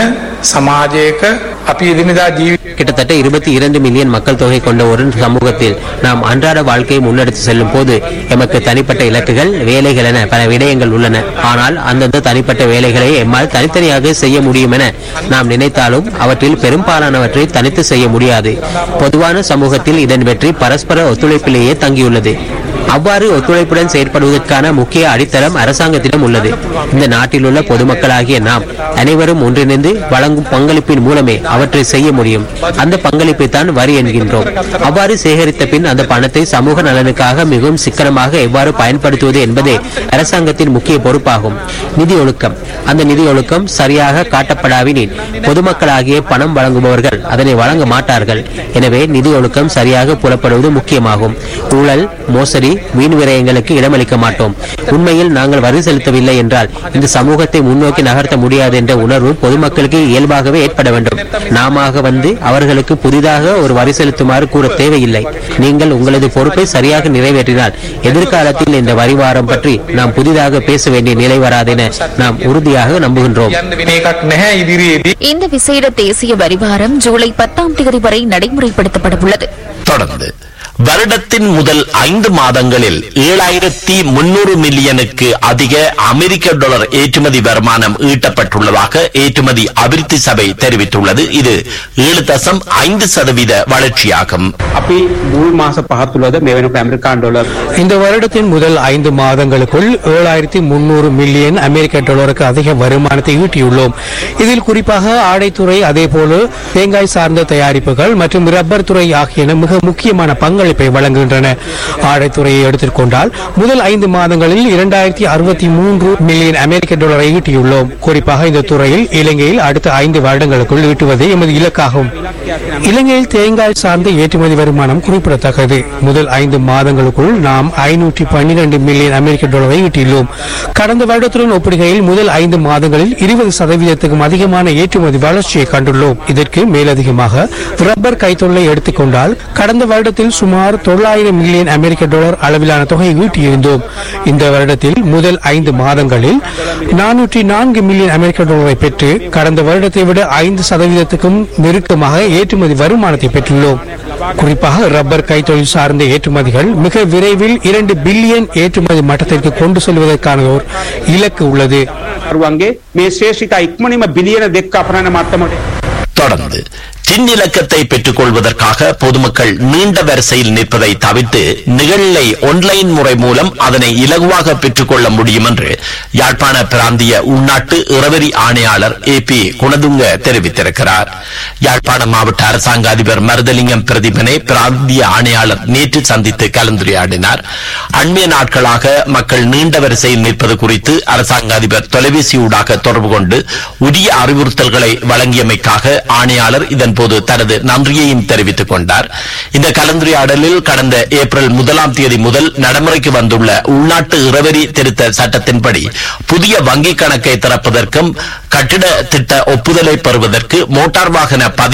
Speaker 12: සමාජයක අපි එදිනදා ජීවිත
Speaker 9: கிட்டத்தட்ட இருபத்தி இரண்டு மில்லியன் மக்கள் தொகை கொண்ட ஒரு சமூகத்தில் நாம் அன்றாட வாழ்க்கையை முன்னெடுத்து செல்லும் போது எமக்கு தனிப்பட்ட இலக்குகள் வேலைகள் என பல விடயங்கள் உள்ளன ஆனால் அந்தந்த தனிப்பட்ட வேலைகளை எம்மால் தனித்தனியாக செய்ய முடியும் என நாம் நினைத்தாலும் அவற்றில் பெரும்பாலானவற்றை தனித்து செய்ய முடியாது பொதுவான சமூகத்தில் இதன் வெற்றி பரஸ்பர ஒத்துழைப்பிலேயே தங்கியுள்ளது அவ்வாறு ஒத்துழைப்புடன் செயற்படுவதற்கான முக்கிய அடித்தளம் அரசாங்கத்திடம் உள்ளது இந்த நாட்டில் உள்ள பொதுமக்களாகிய நாம் அனைவரும் ஒன்றிணைந்து வழங்கும் பங்களிப்பின் மூலமே அவற்றை செய்ய முடியும் அந்த பங்களிப்பை தான் வரி என்கின்றோம் அவ்வாறு சேகரித்த பின் அந்த பணத்தை சமூக நலனுக்காக மிகவும் சிக்கனமாக எவ்வாறு பயன்படுத்துவது என்பதே அரசாங்கத்தின் முக்கிய பொறுப்பாகும் நிதி ஒழுக்கம் அந்த நிதி ஒழுக்கம் சரியாக காட்டப்படாவினில் பொதுமக்களாகிய பணம் வழங்குபவர்கள் அதனை வழங்க மாட்டார்கள் எனவே நிதி ஒழுக்கம் சரியாக புலப்படுவது முக்கியமாகும் ஊழல் மோசடி வீண் விரயங்களுக்கு இடமளிக்க மாட்டோம் உண்மையில் நாங்கள் வரி செலுத்தவில்லை என்றால் இந்த சமூகத்தை முன்னோக்கி நகர்த்த முடியாது என்ற உணர்வு பொதுமக்களுக்கு இயல்பாகவே ஏற்பட வேண்டும் நாம வந்து அவர்களுக்கு புதிதாக ஒரு வரி செலுத்துமாறு கூற தேவையில்லை நீங்கள் உங்களது பொறுப்பை சரியாக நிறைவேற்றினால் எதிர்காலத்தில் இந்த வரி வாரம் பற்றி நாம் புதிதாக பேச வேண்டிய நிலை வராதென நாம் உறுதியாக நம்புகின்றோம்
Speaker 12: යන්න වෙන එකක් නැහැ ඉදිරියේදී
Speaker 5: இந்த விசேட தேசிய வரிவாரம் ஜூலை பத்தாம் தேதி வரை நடைமுறைப்படுத்தப்பட உள்ளது
Speaker 1: தொடர்ந்து வருடத்தின் முதல் ஐந்து மாதங்களில் ஏழாயிரத்தி முன்னூறு மில்லியனுக்கு அதிக அமெரிக்க டாலர் ஏற்றுமதி வருமானம் ஈட்டப்பட்டுள்ளதாக ஏற்றுமதி அபிவிருத்தி சபை தெரிவித்துள்ளது இது ஏழு தசம் ஐந்து சதவீத வளர்ச்சியாகும்
Speaker 13: අපි මුල් මාස පහත් තුළද මේ වෙනකොට ඇමරිකාන් ඩොලර්
Speaker 14: இந்த வருடத்தின் முதல் ஐந்து மாதங்களுக்குள் ஏழாயிரத்தி முன்னூறு மில்லியன் அமெரிக்க டாலருக்கு அதிக வருமானத்தை ஈட்டியுள்ளோம் இதில் குறிப்பாக ஆடைத்துறை அதேபோல தேங்காய் சார்ந்த தயாரிப்புகள் மற்றும் ரப்பர் துறை ஆகியன மிக முக்கியமான பங்களிப்பை வழங்குகின்றன ஆடைத்துறையை எடுத்துக்கொண்டால் முதல் ஐந்து மாதங்களில் இரண்டாயிரத்தி அறுபத்தி மூன்று மில்லியன் அமெரிக்க டாலரை ஈட்டியுள்ளோம் குறிப்பாக இந்த துறையில் இலங்கையில் அடுத்த ஐந்து வருடங்களுக்குள் ஈட்டுவதே எமது இலக்காகும் இலங்கையில் தேங்காய் சார்ந்த ஏற்றுமதி வருமானம் குறிப்பிடத்தக்கது முதல் ஐந்து மாதங்களுக்குள் நாம் ஐநூற்றி பன்னிரண்டு மில்லியன் அமெரிக்க டாலரை ஈட்டியுள்ளோம் கடந்த வருடத்துடன் ஒப்பிடுகையில் முதல் ஐந்து மாதங்களில் இருபது சதவீதத்துக்கும் அதிகமான ஏற்றுமதி வளர்ச்சியை கண்டுள்ளோம் இதற்கு மேலதிகமாக ரப்பர் கைத்தொழிலை எடுத்துக்கொண்டால் கடந்த வருடத்தில் சுமார் தொள்ளாயிரம் மில்லியன் அமெரிக்க டாலர் அளவிலான தொகையை ஈட்டியிருந்தோம் இந்த வருடத்தில் முதல் ஐந்து மாதங்களில் நானூற்றி நான்கு மில்லியன் அமெரிக்க டாலரை பெற்று கடந்த வருடத்தை விட ஐந்து சதவீதத்துக்கும் நெருக்கமாக ஏற்றுமதி வருமானத்தை பெற்றுள்ளோம் குறிப்பாக ரப்பர் கைத்தொழில் சார்ந்த ஏற்றுமதிகள் மிக விரைவில் இரண்டு பில்லியன் ஏற்றுமதி மட்டத்திற்கு கொண்டு செல்வதற்கான ஒரு இலக்கு உள்ளது
Speaker 13: දරුවන්ගේ මේ ශේෂිකා ඉක්මනින්ම බිලියන දෙක අපරණ මට්ටමට
Speaker 1: தொடர்ந்து டின் இலக்கத்தை பெற்றுக் கொள்வதற்காக பொதுமக்கள் நீண்ட வரிசையில் நிற்பதை தவிர்த்து நிகழ்நிலை ஒன்லைன் முறை மூலம் அதனை இலகுவாக பெற்றுக் கொள்ள முடியும் என்று யாழ்ப்பாண பிராந்திய உள்நாட்டு இறவரி ஆணையாளர் ஏ பி குணதுங்க தெரிவித்திருக்கிறார் யாழ்ப்பாண மாவட்ட அரசாங்க அதிபர் மருதலிங்கம் பிரதிபனை பிராந்திய ஆணையாளர் நேற்று சந்தித்து கலந்துரையாடினார் அண்மைய நாட்களாக மக்கள் நீண்ட வரிசையில் நிற்பது குறித்து அரசாங்க அதிபர் தொலைபேசியூடாக தொடர்பு கொண்டு உரிய அறிவுறுத்தல்களை வழங்கியமைக்காக ஆணையாளர் இதன்போது தனது நன்றியையும் தெரிவித்துக் கொண்டார் இந்த கலந்துரையாடலில் கடந்த ஏப்ரல் முதலாம் தேதி முதல் நடைமுறைக்கு வந்துள்ள உள்நாட்டு இறவரி திருத்த சட்டத்தின்படி புதிய வங்கிக் கணக்கை திறப்பதற்கும் கட்டிட திட்ட ஒப்புதலை பெறுவதற்கு மோட்டார் வாகன பதிவு